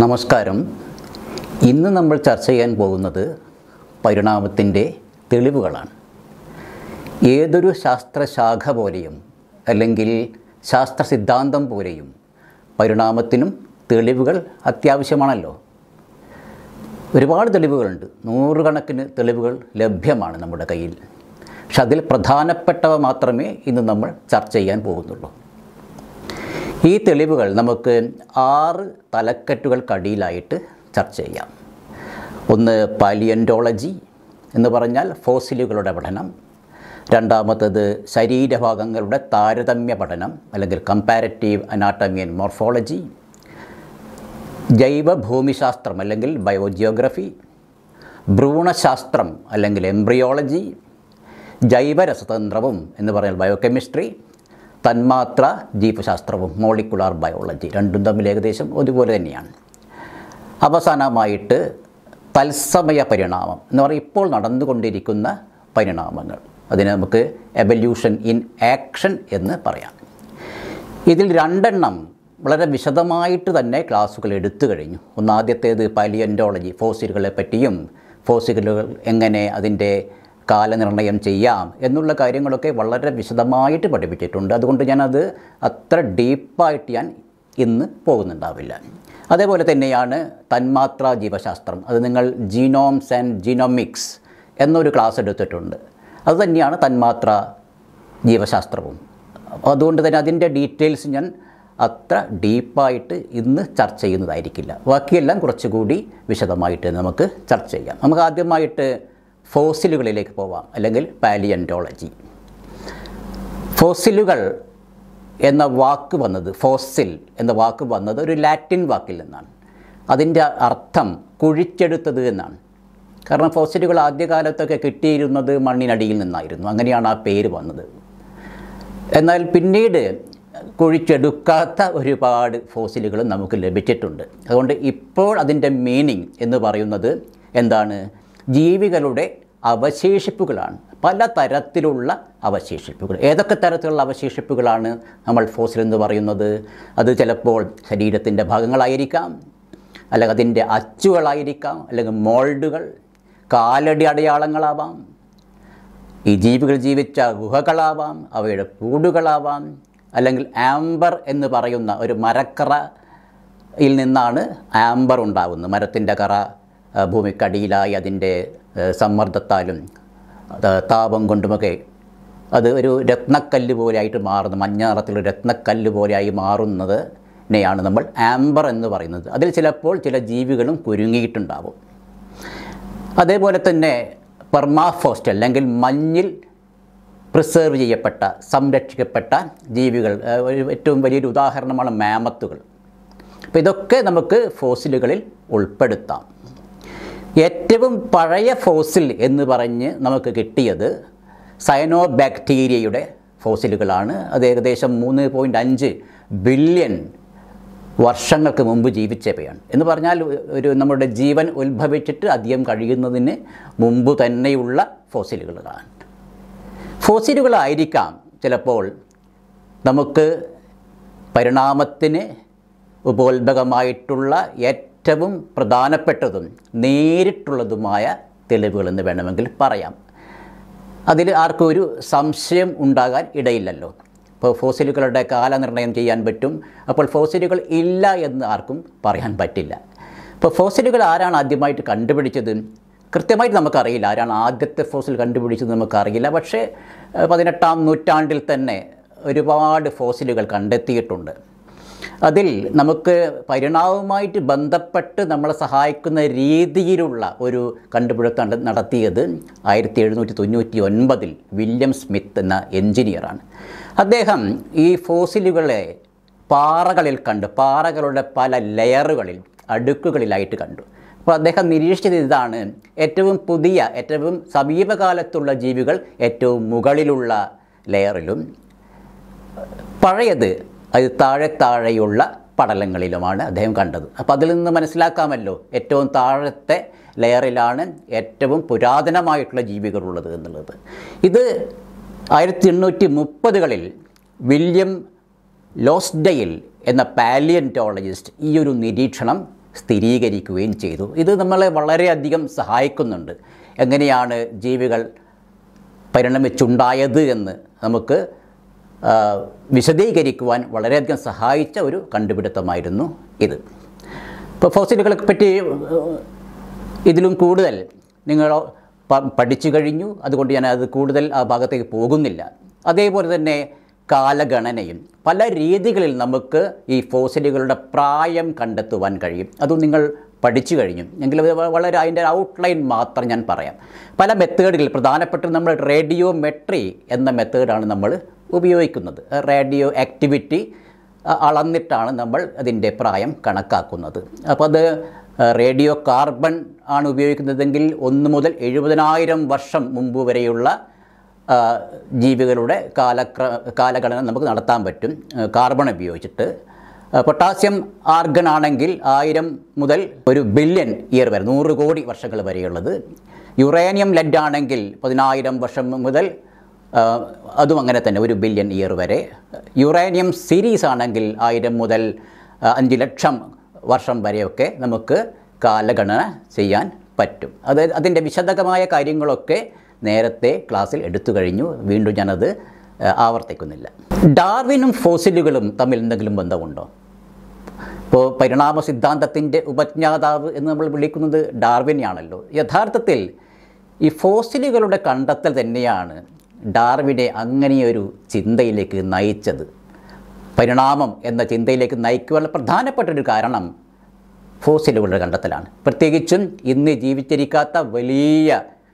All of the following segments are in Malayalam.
നമസ്കാരം ഇന്ന് നമ്മൾ ചർച്ച ചെയ്യാൻ പോകുന്നത് പരിണാമത്തിൻ്റെ തെളിവുകളാണ് ഏതൊരു ശാസ്ത്രശാഖ പോലെയും അല്ലെങ്കിൽ ശാസ്ത്ര സിദ്ധാന്തം പോലെയും പരിണാമത്തിനും തെളിവുകൾ അത്യാവശ്യമാണല്ലോ ഒരുപാട് തെളിവുകളുണ്ട് നൂറുകണക്കിന് തെളിവുകൾ ലഭ്യമാണ് നമ്മുടെ കയ്യിൽ പക്ഷെ അതിൽ പ്രധാനപ്പെട്ടവ മാത്രമേ ഇന്ന് നമ്മൾ ചർച്ച ചെയ്യാൻ പോകുന്നുള്ളൂ ഈ തെളിവുകൾ നമുക്ക് ആറ് തലക്കെട്ടുകൾക്കടിയിലായിട്ട് ചർച്ച ചെയ്യാം ഒന്ന് പാലിയൻറ്റോളജി എന്ന് പറഞ്ഞാൽ ഫോസിലുകളുടെ പഠനം രണ്ടാമത്തത് ശരീരഭാഗങ്ങളുടെ താരതമ്യ പഠനം അല്ലെങ്കിൽ കമ്പാരറ്റീവ് അനാട്ടമി ആൻഡ് മോർഫോളജി ജൈവ ഭൂമിശാസ്ത്രം അല്ലെങ്കിൽ ബയോജിയോഗ്രഫി ഭ്രൂണശാസ്ത്രം അല്ലെങ്കിൽ എംബ്രിയോളജി ജൈവരസതന്ത്രവും എന്ന് പറഞ്ഞാൽ ബയോകെമിസ്ട്രി തന്മാത്ര ജീവശാസ്ത്രവും മോളിക്കുലാർ ബയോളജി രണ്ടും തമ്മിൽ ഏകദേശം ഒരുപോലെ തന്നെയാണ് അവസാനമായിട്ട് തത്സമയ പരിണാമം എന്ന് പറയുക ഇപ്പോൾ നടന്നുകൊണ്ടിരിക്കുന്ന പരിണാമങ്ങൾ അതിനെ നമുക്ക് എവല്യൂഷൻ ഇൻ ആക്ഷൻ എന്ന് പറയാം ഇതിൽ രണ്ടെണ്ണം വളരെ വിശദമായിട്ട് തന്നെ ക്ലാസ്സുകൾ എടുത്തു കഴിഞ്ഞു ഒന്നാദ്യത്തേത് പാലിയൻറ്റോളജി ഫോസിലുകളെ പറ്റിയും ഫോസിലുകൾ എങ്ങനെ അതിൻ്റെ കാലനിർണയം ചെയ്യാം എന്നുള്ള കാര്യങ്ങളൊക്കെ വളരെ വിശദമായിട്ട് പഠിപ്പിച്ചിട്ടുണ്ട് അതുകൊണ്ട് ഞാനത് അത്ര ഡീപ്പായിട്ട് ഞാൻ ഇന്ന് പോകുന്നുണ്ടാവില്ല അതേപോലെ തന്നെയാണ് തന്മാത്രാ ജീവശാസ്ത്രം അത് നിങ്ങൾ ജീനോംസ് ആൻഡ് ജീനോമിക്സ് എന്നൊരു ക്ലാസ് എടുത്തിട്ടുണ്ട് അത് തന്നെയാണ് തന്മാത്ര ജീവശാസ്ത്രവും അതുകൊണ്ട് തന്നെ അതിൻ്റെ ഡീറ്റെയിൽസ് ഞാൻ അത്ര ഡീപ്പായിട്ട് ഇന്ന് ചർച്ച ചെയ്യുന്നതായിരിക്കില്ല ബാക്കിയെല്ലാം കുറച്ചുകൂടി വിശദമായിട്ട് നമുക്ക് ചർച്ച ചെയ്യാം നമുക്ക് ആദ്യമായിട്ട് ഫോസിലുകളിലേക്ക് പോവാം അല്ലെങ്കിൽ പാലിയൻറ്റോളജി ഫോസിലുകൾ എന്ന വാക്ക് വന്നത് ഫോസിൽ എന്ന വാക്ക് വന്നത് ഒരു ലാറ്റിൻ വാക്കിൽ നിന്നാണ് അതിൻ്റെ അർത്ഥം കുഴിച്ചെടുത്തത് എന്നാണ് കാരണം ഫോസിലുകൾ ആദ്യകാലത്തൊക്കെ കിട്ടിയിരുന്നത് മണ്ണിനടിയിൽ നിന്നായിരുന്നു അങ്ങനെയാണ് ആ പേര് വന്നത് എന്നാൽ പിന്നീട് കുഴിച്ചെടുക്കാത്ത ഒരുപാട് ഫോസിലുകളും നമുക്ക് ലഭിച്ചിട്ടുണ്ട് അതുകൊണ്ട് ഇപ്പോൾ അതിൻ്റെ മീനിങ് എന്ന് പറയുന്നത് എന്താണ് ജീവികളുടെ അവശേഷിപ്പുകളാണ് പല തരത്തിലുള്ള അവശേഷിപ്പുകൾ ഏതൊക്കെ തരത്തിലുള്ള അവശേഷിപ്പുകളാണ് നമ്മൾ ഫോസിൽ എന്ന് പറയുന്നത് അത് ചിലപ്പോൾ ശരീരത്തിൻ്റെ ഭാഗങ്ങളായിരിക്കാം അല്ലെങ്കിൽ അതിൻ്റെ അച്ചുകളായിരിക്കാം അല്ലെങ്കിൽ മോൾഡുകൾ കാലടി അടയാളങ്ങളാവാം ഈ ജീവികൾ ജീവിച്ച ഗുഹകളാവാം അവയുടെ കൂടുകളാവാം അല്ലെങ്കിൽ ആംബർ എന്ന് പറയുന്ന ഒരു മരക്കറയിൽ നിന്നാണ് ആംബർ ഉണ്ടാകുന്നത് മരത്തിൻ്റെ കറ ആ, ഭൂമിക്കടിയിലായി അതിൻ്റെ ആ, സമ്മർദ്ദത്താലും അത് താപം കൊണ്ടുമൊക്കെ അത് ഒരു രത്നക്കല്ല് പോലെയായിട്ട് മാറുന്ന മഞ്ഞ നിറത്തിലുള്ള രത്നക്കല്ല് പോലെയായി മാറുന്നതിനെയാണ് നമ്മൾ ആംബർ എന്ന് പറയുന്നത് അതിൽ ചിലപ്പോൾ ചില ജീവികളും കുരുങ്ങിയിട്ടുണ്ടാവും അതേപോലെ തന്നെ പെർമാഫോസ്റ്റ് അല്ലെങ്കിൽ മഞ്ഞിൽ പ്രിസേർവ് ചെയ്യപ്പെട്ട സംരക്ഷിക്കപ്പെട്ട ജീവികൾ ആ, ഒരു ഏറ്റവും വലിയൊരു ഉദാഹരണമാണ് മാമത്തുകൾ അപ്പോൾ ഇതൊക്കെ നമുക്ക് ഫോസിലുകളിൽ ഉൾപ്പെടുത്താം ഏറ്റവും പഴയ ഫോസിൽ എന്ന് പറഞ്ഞ് നമുക്ക് കിട്ടിയത് സയനോ ബാക്ടീരിയയുടെ ഫോസിലുകളാണ് അത് ഏകദേശം മൂന്ന് പോയിൻറ്റ് അഞ്ച് ബില്യൺ വർഷങ്ങൾക്ക് മുമ്പ് ജീവിച്ചവയാണ് എന്ന് പറഞ്ഞാൽ ഒരു നമ്മുടെ ജീവൻ ഉത്ഭവിച്ചിട്ട് അധികം കഴിയുന്നതിന് മുമ്പ് തന്നെയുള്ള ഫോസിലുകളാണ് ഫോസിലുകളായിരിക്കാം ചിലപ്പോൾ നമുക്ക് പരിണാമത്തിന് ഉപോത്ഭകമായിട്ടുള്ള ഏറ്റവും പ്രധാനപ്പെട്ടതും നേരിട്ടുള്ളതുമായ തെളിവുകളെന്ന് വേണമെങ്കിൽ പറയാം അതിൽ ആർക്കും ഒരു സംശയം ഉണ്ടാകാൻ ഇടയില്ലല്ലോ ഇപ്പോൾ ഫോസിലുകളുടെ കാലനിർണ്ണയം ചെയ്യാൻ പറ്റും അപ്പോൾ ഫോസിലുകൾ ഇല്ല എന്ന് ആർക്കും പറയാൻ പറ്റില്ല ഇപ്പോൾ ഫോസിലുകൾ ആരാണ് ആദ്യമായിട്ട് കണ്ടുപിടിച്ചത് കൃത്യമായിട്ട് നമുക്കറിയില്ല ആരാണ് ആദ്യത്തെ ഫോസിൽ കണ്ടുപിടിച്ചത് നമുക്കറിയില്ല പക്ഷേ ഏഹ്, പതിനെട്ടാം നൂറ്റാണ്ടിൽ തന്നെ ഒരുപാട് ഫോസിലുകൾ കണ്ടെത്തിയിട്ടുണ്ട് അതിൽ നമുക്ക് പരിണാമവുമായിട്ട് ബന്ധപ്പെട്ട് നമ്മളെ സഹായിക്കുന്ന രീതിയിലുള്ള ഒരു കണ്ടുപിടുത്തം നട- നടത്തിയത് ആയിരത്തി എഴുന്നൂറ്റി തൊണ്ണൂറ്റി ഒൻപതിൽ വില്യം സ്മിത്ത് എന്ന എഞ്ചിനീയറാണ് അദ്ദേഹം ഈ ഫോസിലുകളെ പാറകളിൽ കണ്ടു പാറകളുടെ പല ലെയറുകളിൽ അടുക്കുകളിലായിട്ട് കണ്ടു അപ്പോൾ അദ്ദേഹം നിരീക്ഷിച്ചത് ഇതാണ് ഏറ്റവും പുതിയ ഏറ്റവും സമീപകാലത്തുള്ള ജീവികൾ ഏറ്റവും മുകളിലുള്ള ലെയറിലും പഴയത് അത് താഴെ താഴെയുള്ള പടലങ്ങളിലുമാണ് അദ്ദേഹം കണ്ടത് അപ്പോൾ അതിൽ നിന്ന് മനസ്സിലാക്കാമല്ലോ ഏറ്റവും താഴത്തെ ലെയറിലാണ് ഏറ്റവും പുരാതനമായിട്ടുള്ള ജീവികളുള്ളത് എന്നുള്ളത് ഇത് ആയിരത്തി എണ്ണൂറ്റി മുപ്പതുകളിൽ വില്യം ലോസ്ഡെയിൽ എന്ന പാലിയൻറ്റോളജിസ്റ്റ് ഈ ഒരു നിരീക്ഷണം സ്ഥിരീകരിക്കുകയും ചെയ്തു ഇത് നമ്മളെ വളരെയധികം സഹായിക്കുന്നുണ്ട് എങ്ങനെയാണ് ജീവികൾ പരിണമിച്ചുണ്ടായത് എന്ന് നമുക്ക് ആ, വിശദീകരിക്കുവാൻ വളരെയധികം സഹായിച്ച ഒരു കണ്ടുപിടുത്തമായിരുന്നു ഇത് ഇപ്പോൾ ഫോസിലുകളെ പറ്റി ഏഹ്, ഇതിലും കൂടുതൽ നിങ്ങൾ പ- പഠിച്ചു കഴിഞ്ഞു അതുകൊണ്ട് ഞാൻ അത് കൂടുതൽ ആ ഭാഗത്തേക്ക് പോകുന്നില്ല അതേപോലെ തന്നെ കാലഗണനയും പല രീതികളിൽ നമുക്ക് ഈ ഫോസിലുകളുടെ പ്രായം കണ്ടെത്തുവാൻ കഴിയും അതും നിങ്ങൾ പഠിച്ചു കഴിഞ്ഞു എങ്കിലും ഇത് വ- വളരെ അതിൻ്റെ ഔട്ട്ലൈൻ മാത്രം ഞാൻ പറയാം പല മെത്തേഡുകൾ പ്രധാനപ്പെട്ട നമ്മൾ റേഡിയോമെട്രി എന്ന മെത്തേഡാണ് നമ്മൾ ഉപയോഗിക്കുന്നത് റേഡിയോ ആക്ടിവിറ്റി അ- അളന്നിട്ടാണ് നമ്മൾ അതിൻ്റെ പ്രായം കണക്കാക്കുന്നത് അപ്പോൾ അത് റേഡിയോ കാർബൺ ആണ് ഉപയോഗിക്കുന്നതെങ്കിൽ ഒന്ന് മുതൽ എഴുപതിനായിരം വർഷം മുമ്പ് വരെയുള്ള ആ, ജീവികളുടെ കാലക്ര കാലഘടന നമുക്ക് നടത്താൻ പറ്റും ആ, കാർബൺ ഉപയോഗിച്ചിട്ട് ആ, പൊട്ടാസ്യം ആർഗൺ ആണെങ്കിൽ ആയിരം മുതൽ ഒരു ബില്യൺ ഇയർ വരെ നൂറ് കോടി വർഷങ്ങൾ വരെയുള്ളത് യുറേനിയം ലെഡ് ആണെങ്കിൽ പതിനായിരം വർഷം മുതൽ ആ, അതും അങ്ങനെ തന്നെ ഒരു ബില്യൺ ഇയർ വരെ യുറേനിയം സീരീസ് ആണെങ്കിൽ ആയിരം മുതൽ ആ, അഞ്ച് ലക്ഷം വർഷം വരെയൊക്കെ നമുക്ക് കാലഗണന ചെയ്യാൻ പറ്റും അത് അതിൻ്റെ വിശദമായ കാര്യങ്ങളൊക്കെ നേരത്തെ ക്ലാസ്സിൽ എടുത്തു കഴിഞ്ഞു വീണ്ടും ഞാനത് ആ, ആവർത്തിക്കുന്നില്ല ഡാർവിനും ഫോസിലുകളും തമ്മിൽ എന്തെങ്കിലും ബന്ധമുണ്ടോ ഇപ്പോൾ പരിണാമ സിദ്ധാന്തത്തിൻ്റെ ഉപജ്ഞാതാവ് എന്ന് നമ്മൾ വിളിക്കുന്നത് ഡാർവിനെയാണല്ലോ യഥാർത്ഥത്തിൽ ഈ ഫോസിലുകളുടെ കണ്ടെത്തൽ തന്നെയാണ് ഡാർവിനെ അങ്ങനെയൊരു ചിന്തയിലേക്ക് നയിച്ചത് പരിണാമം എന്ന ചിന്തയിലേക്ക് നയിക്കുവാനുള്ള പ്രധാനപ്പെട്ട ഒരു കാരണം ഫോസിലുകളുടെ കണ്ടെത്തലാണ് പ്രത്യേകിച്ചും ഇന്ന് ജീവിച്ചിരിക്കാത്ത വലിയ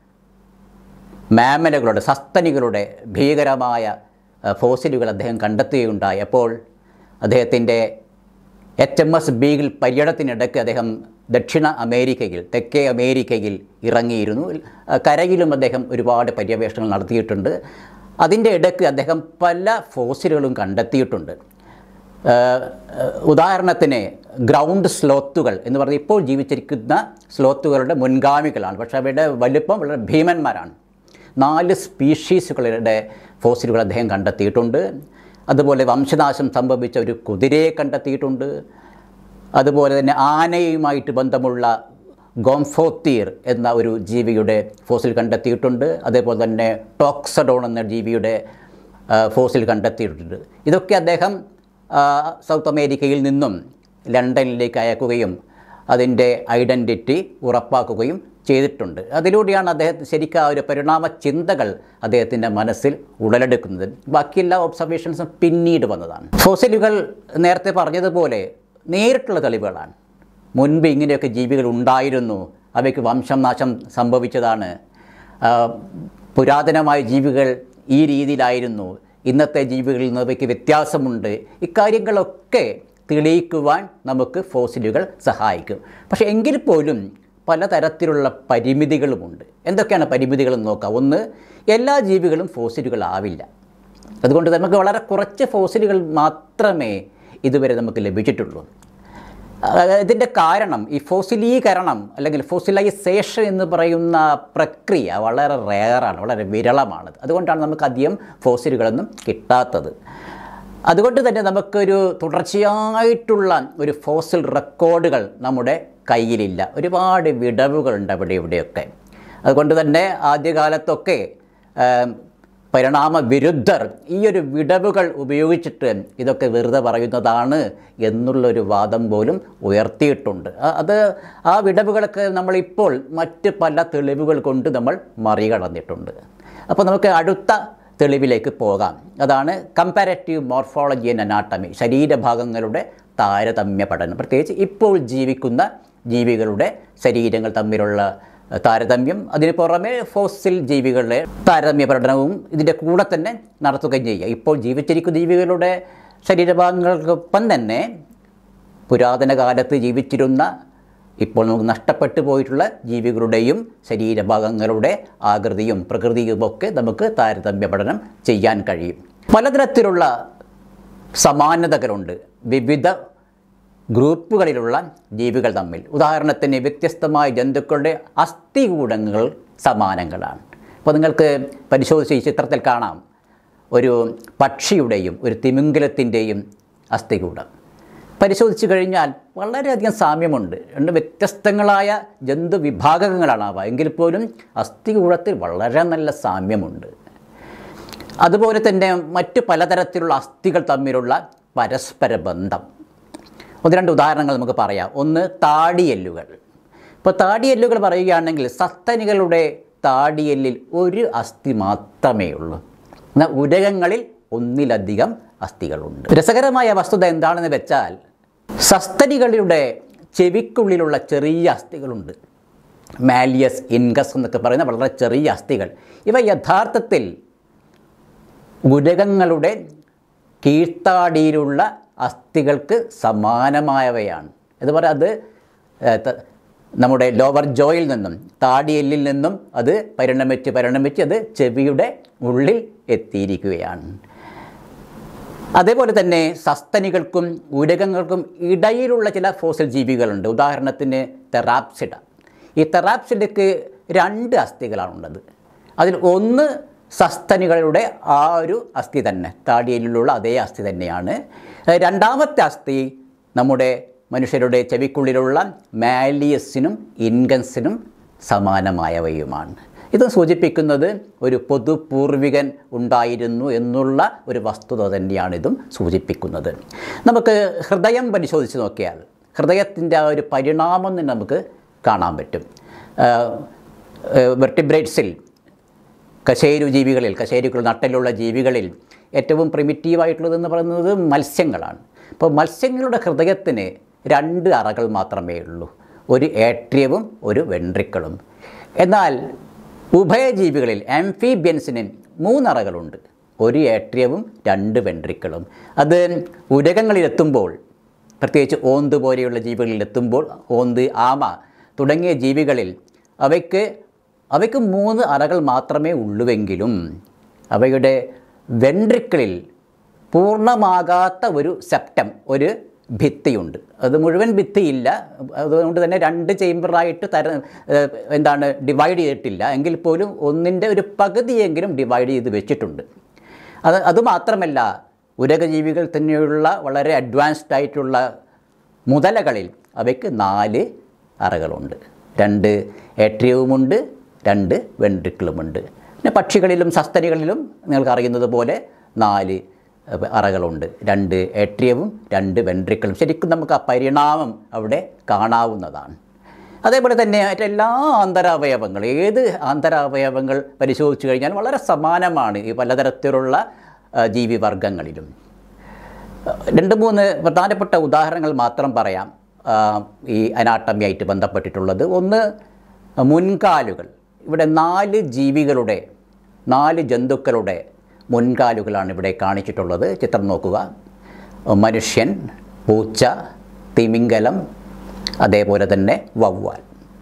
മാമലുകളുടെ സസ്തനികളുടെ ഭീകരമായ അഹ്, ഫോസിലുകൾ അദ്ദേഹം കണ്ടെത്തുകയുണ്ടായി അപ്പോൾ അദ്ദേഹത്തിൻ്റെ എച്ച് എം എസ് ബീഗിൽ പര്യടനത്തിനിടയ്ക്ക് അദ്ദേഹം ദക്ഷിണ അമേരിക്കയിൽ തെക്കേ അമേരിക്കയിൽ ഇറങ്ങിയിരുന്നു അഹ്, കരയിലും അദ്ദേഹം ഒരുപാട് പര്യവേഷണങ്ങൾ നടത്തിയിട്ടുണ്ട് അതിൻ്റെ ഇടയ്ക്ക് അദ്ദേഹം പല ഫോസിലുകളും കണ്ടെത്തിയിട്ടുണ്ട് ഏഹ്, ഏഹ്, ഉദാഹരണത്തിന് ഗ്രൗണ്ട് സ്ലോത്തുകൾ എന്ന് പറഞ്ഞാൽ ഇപ്പോൾ ജീവിച്ചിരിക്കുന്ന സ്ലോത്തുകളുടെ മുൻഗാമികളാണ് പക്ഷേ അവയുടെ വലുപ്പം വളരെ ഭീമന്മാരാണ് നാല് സ്പീഷീസുകളുടെ ഫോസിലുകൾ അദ്ദേഹം കണ്ടെത്തിയിട്ടുണ്ട് അതുപോലെ വംശനാശം സംഭവിച്ച ഒരു കുതിരയെ കണ്ടെത്തിയിട്ടുണ്ട് അതുപോലെ തന്നെ ആനയുമായിട്ട് ബന്ധമുള്ള ഗോംഫോത്തീർ എന്ന ഒരു ജീവിയുടെ ഫോസിൽ കണ്ടെത്തിയിട്ടുണ്ട് അതേപോലെ തന്നെ ടോക്സഡോൺ എന്ന ജീവിയുടെ ആ, ഫോസിൽ കണ്ടെത്തിയിട്ടുണ്ട് ഇതൊക്കെ അദ്ദേഹം ആ, സൗത്ത് അമേരിക്കയിൽ നിന്നും ലണ്ടനിലേക്ക് അയക്കുകയും അതിൻ്റെ ഐഡൻറ്റിറ്റി ഉറപ്പാക്കുകയും ചെയ്തിട്ടുണ്ട് അതിലൂടെയാണ് അദ്ദേഹം ശരിക്കും ആ ഒരു പരിണാമ ചിന്തകൾ അദ്ദേഹത്തിൻ്റെ മനസ്സിൽ ഉടലെടുക്കുന്നത് ബാക്കി എല്ലാ ഒബ്സർവേഷൻസും പിന്നീട് വന്നതാണ് ഫോസിലുകൾ നേരത്തെ പറഞ്ഞതുപോലെ നേരിട്ടുള്ള തെളിവുകളാണ് മുൻപ് ഇങ്ങനെയൊക്കെ ജീവികൾ ഉണ്ടായിരുന്നു അവയ്ക്ക് വംശനാശം സംഭവിച്ചതാണ് ആ, പുരാതനമായ ജീവികൾ ഈ രീതിയിലായിരുന്നു ഇന്നത്തെ ജീവികളിൽ നിന്ന് അവയ്ക്ക് വ്യത്യാസമുണ്ട് ഇക്കാര്യങ്ങളൊക്കെ തെളിയിക്കുവാൻ നമുക്ക് ഫോസിലുകൾ സഹായിക്കും പക്ഷേ എങ്കിൽ പോലും പലതരത്തിലുള്ള പരിമിതികളുമുണ്ട് എന്തൊക്കെയാണ് പരിമിതികളെന്ന് നോക്കാം ഒന്ന് എല്ലാ ജീവികളും ഫോസിലുകളാവില്ല അതുകൊണ്ട് നമുക്ക് വളരെ കുറച്ച് ഫോസിലുകൾ മാത്രമേ ഇതുവരെ നമുക്ക് ലഭിച്ചിട്ടുള്ളൂ ഇതിൻ്റെ കാരണം ഈ ഫോസിലീകരണം അല്ലെങ്കിൽ ഫോസിലൈസേഷൻ എന്ന് പറയുന്ന പ്രക്രിയ വളരെ റെയറാണ് വളരെ വിരളമാണ് അതുകൊണ്ടാണ് നമുക്ക് അധികം ഫോസിലുകളൊന്നും കിട്ടാത്തത് അതുകൊണ്ട് തന്നെ നമുക്കൊരു തുടർച്ചയായിട്ടുള്ള ഒരു ഫോസിൽ റെക്കോർഡുകൾ നമ്മുടെ കയ്യിലില്ല ഒരുപാട് വിടവുകളുണ്ട് അവിടെ ഇവിടെയൊക്കെ അതുകൊണ്ട് തന്നെ ആദ്യകാലത്തൊക്കെ ആം, പരിണാമ വിരുദ്ധർ ഈ ഒരു വിടവുകൾ ഉപയോഗിച്ചിട്ട് ഇതൊക്കെ വെറുതെ പറയുന്നതാണ് എന്നുള്ളൊരു വാദം പോലും ഉയർത്തിയിട്ടുണ്ട് ആ- അത് ആ വിടവുകളൊക്കെ നമ്മളിപ്പോൾ മറ്റ് പല തെളിവുകൾ കൊണ്ട് നമ്മൾ മറികടന്നിട്ടുണ്ട് അപ്പോൾ നമുക്ക് അടുത്ത തെളിവിലേക്ക് പോകാം അതാണ് കമ്പാരറ്റീവ് മോർഫോളജി ആൻഡ് അനാട്ടമി ശരീരഭാഗങ്ങളുടെ താരതമ്യ പഠനം പ്രത്യേകിച്ച് ഇപ്പോൾ ജീവിക്കുന്ന ജീവികളുടെ ശരീരങ്ങൾ തമ്മിലുള്ള താരതമ്യം അതിന് പുറമെ ഫോസിൽ ജീവികളുടെ താരതമ്യ പഠനവും ഇതിൻ്റെ കൂടെ തന്നെ നടത്തുകയും ചെയ്യുക ഇപ്പോൾ ജീവിച്ചിരിക്കുന്ന ജീവികളുടെ ശരീരഭാഗങ്ങൾക്കൊപ്പം തന്നെ പുരാതന കാലത്ത് ജീവിച്ചിരുന്ന ഇപ്പോൾ നമുക്ക് നഷ്ടപ്പെട്ടു പോയിട്ടുള്ള ജീവികളുടെയും ശരീരഭാഗങ്ങളുടെ ആകൃതിയും പ്രകൃതിയുമൊക്കെ നമുക്ക് താരതമ്യ പഠനം ചെയ്യാൻ കഴിയും പലതരത്തിലുള്ള സമാനതകളുണ്ട് വിവിധ ഗ്രൂപ്പുകളിലുള്ള ജീവികൾ തമ്മിൽ ഉദാഹരണത്തിന് വ്യത്യസ്തമായ ജന്തുക്കളുടെ അസ്ഥികൂടങ്ങൾ സമാനങ്ങളാണ് അപ്പോൾ നിങ്ങൾക്ക് പരിശോധിച്ച് ഈ ചിത്രത്തിൽ കാണാം ഒരു പക്ഷിയുടെയും ഒരു തിമിംഗലത്തിൻ്റെയും അസ്ഥികൂടം പരിശോധിച്ച് കഴിഞ്ഞാൽ വളരെയധികം സാമ്യമുണ്ട് രണ്ട് വ്യത്യസ്തങ്ങളായ ജന്തു വിഭാഗങ്ങളാണ് അവ എങ്കിൽ പോലും അസ്ഥികൂടത്തിൽ വളരെ നല്ല സാമ്യമുണ്ട് അതുപോലെ തന്നെ മറ്റ് പലതരത്തിലുള്ള അസ്ഥികൾ തമ്മിലുള്ള പരസ്പര ബന്ധം ഒന്ന് രണ്ട് ഉദാഹരണങ്ങൾ നമുക്ക് പറയാം ഒന്ന് താടിയെല്ലുകൾ ഇപ്പോൾ താടിയെല്ലുകൾ പറയുകയാണെങ്കിൽ സസ്തനികളുടെ താടിയെല്ലിൽ ഒരു അസ്ഥി മാത്രമേ ഉള്ളൂ എന്നാൽ ഉരകങ്ങളിൽ ഒന്നിലധികം അസ്ഥികളുണ്ട് രസകരമായ വസ്തുത എന്താണെന്ന് വെച്ചാൽ സസ്തനികളുടെ ചെവിക്കുള്ളിലുള്ള ചെറിയ അസ്ഥികളുണ്ട് മാലിയസ് ഇൻകസ് എന്നൊക്കെ പറയുന്ന വളരെ ചെറിയ അസ്ഥികൾ ഇവ യഥാർത്ഥത്തിൽ ഉരകങ്ങളുടെ കീഴ്ത്താടിയിലുള്ള അസ്ഥികൾക്ക് സമാനമായവയാണ് അതുപോലെ അത് ഏഹ്, ത- നമ്മുടെ ലോവർ ജോയിൽ നിന്നും താടിയെല്ലിൽ നിന്നും അത് പരിണമിച്ച് പരിണമിച്ച് അത് ചെവിയുടെ ഉള്ളിൽ എത്തിയിരിക്കുകയാണ് അതേപോലെ തന്നെ സസ്തനികൾക്കും ഉരകങ്ങൾക്കും ഇടയിലുള്ള ചില ഫോസിൽ ജീവികളുണ്ട് ഉദാഹരണത്തിന് തെറാപ്സിഡ ഈ തെറാപ്സിഡയ്ക്ക് രണ്ട് അസ്ഥികളാണുള്ളത് അതിൽ ഒന്ന് സസ്തനികളുടെ ആ ഒരു അസ്ഥി തന്നെ താടിയിലുള്ള അതേ അസ്ഥി തന്നെയാണ് രണ്ടാമത്തെ അസ്ഥി നമ്മുടെ മനുഷ്യരുടെ ചെവിക്കുള്ളിലുള്ള മാലിയസിനും ഇൻകൻസിനും സമാനമായവയുമാണ് ഇത് സൂചിപ്പിക്കുന്നത് ഒരു പൊതു പൂർവികൻ ഉണ്ടായിരുന്നു എന്നുള്ള ഒരു വസ്തുത തന്നെയാണ് ഇതും സൂചിപ്പിക്കുന്നത് നമുക്ക് ഹൃദയം പരിശോധിച്ച് നോക്കിയാൽ ഹൃദയത്തിൻ്റെ ആ ഒരു പരിണാമം തന്നെ നമുക്ക് കാണാൻ പറ്റും വെർട്ടിബ്രേറ്റ്സിൽ കശേരു ജീവികളിൽ കശേരുക്കൾ നട്ടലുള്ള ജീവികളിൽ ഏറ്റവും പ്രിമിറ്റീവായിട്ടുള്ളതെന്ന് പറയുന്നത് മത്സ്യങ്ങളാണ് അപ്പോൾ മത്സ്യങ്ങളുടെ ഹൃദയത്തിന് രണ്ട് അറകൾ മാത്രമേ ഉള്ളൂ ഒരു ഏട്രിയവും ഒരു വെൻട്രിക്കളും എന്നാൽ ഉഭയജീവികളിൽ ആംഫീബിയൻസിന് മൂന്നറകളുണ്ട് ഒരു ഏട്രിയവും രണ്ട് വെൻട്രിക്കളും അത് ഉരകങ്ങളിലെത്തുമ്പോൾ പ്രത്യേകിച്ച് ഓന്ത് പോലെയുള്ള ജീവികളിലെത്തുമ്പോൾ ഓന്ത് ആമ തുടങ്ങിയ ജീവികളിൽ അവയ്ക്ക് അവയ്ക്ക് മൂന്ന് അറകൾ മാത്രമേ ഉള്ളുവെങ്കിലും അവയുടെ വെൻട്രിക്കിളിൽ പൂർണ്ണമാകാത്ത ഒരു സെപ്റ്റം ഒരു ഭിത്തിയുണ്ട് അത് മുഴുവൻ ഭിത്തിയില്ല അതുകൊണ്ട് തന്നെ രണ്ട് ചേമ്പറായിട്ട് തര ഏഹ് എന്താണ് ഡിവൈഡ് ചെയ്തിട്ടില്ല എങ്കിൽ പോലും ഒന്നിൻ്റെ ഒരു പകുതിയെങ്കിലും ഡിവൈഡ് ചെയ്ത് വെച്ചിട്ടുണ്ട് അത് അതുമാത്രമല്ല ഉരകജീവികൾ തന്നെയുള്ള വളരെ അഡ്വാൻസ്ഡ് ആയിട്ടുള്ള മുതലകളിൽ അവയ്ക്ക് നാല് അറകളുണ്ട് രണ്ട് ഏട്രിയവുമുണ്ട് രണ്ട് വെൻട്രിക്കിളുമുണ്ട് പിന്നെ പക്ഷികളിലും സസ്തനികളിലും നിങ്ങൾക്ക് അറിയുന്നത് പോലെ നാല് അഹ് അറകളുണ്ട് രണ്ട് ഏട്രിയവും രണ്ട് വെൻട്രിക്കിളും ശരിക്കും നമുക്ക് ആ പരിണാമം അവിടെ കാണാവുന്നതാണ് അതേപോലെ തന്നെ മറ്റെല്ലാ ആന്തരാവയവങ്ങൾ ഏത് ആന്തരാവയവങ്ങൾ പരിശോധിച്ചു കഴിഞ്ഞാൽ വളരെ സമാനമാണ് ഈ പലതരത്തിലുള്ള ആ, ജീവിവർഗങ്ങളിലും രണ്ട് മൂന്ന് പ്രധാനപ്പെട്ട ഉദാഹരണങ്ങൾ മാത്രം പറയാം ആ, ഈ അനാട്ടമിയായിട്ട് ബന്ധപ്പെട്ടിട്ടുള്ളത് ഒന്ന് മുൻകാലുകൾ ഇവിടെ നാല് ജീവികളുടെ നാല് ജന്തുക്കളുടെ മുൻകാലുകളാണ് ഇവിടെ കാണിച്ചിട്ടുള്ളത് ചിത്രം നോക്കുക മനുഷ്യൻ പൂച്ച തിമിംഗലം അതേപോലെ തന്നെ വവ്വാൽ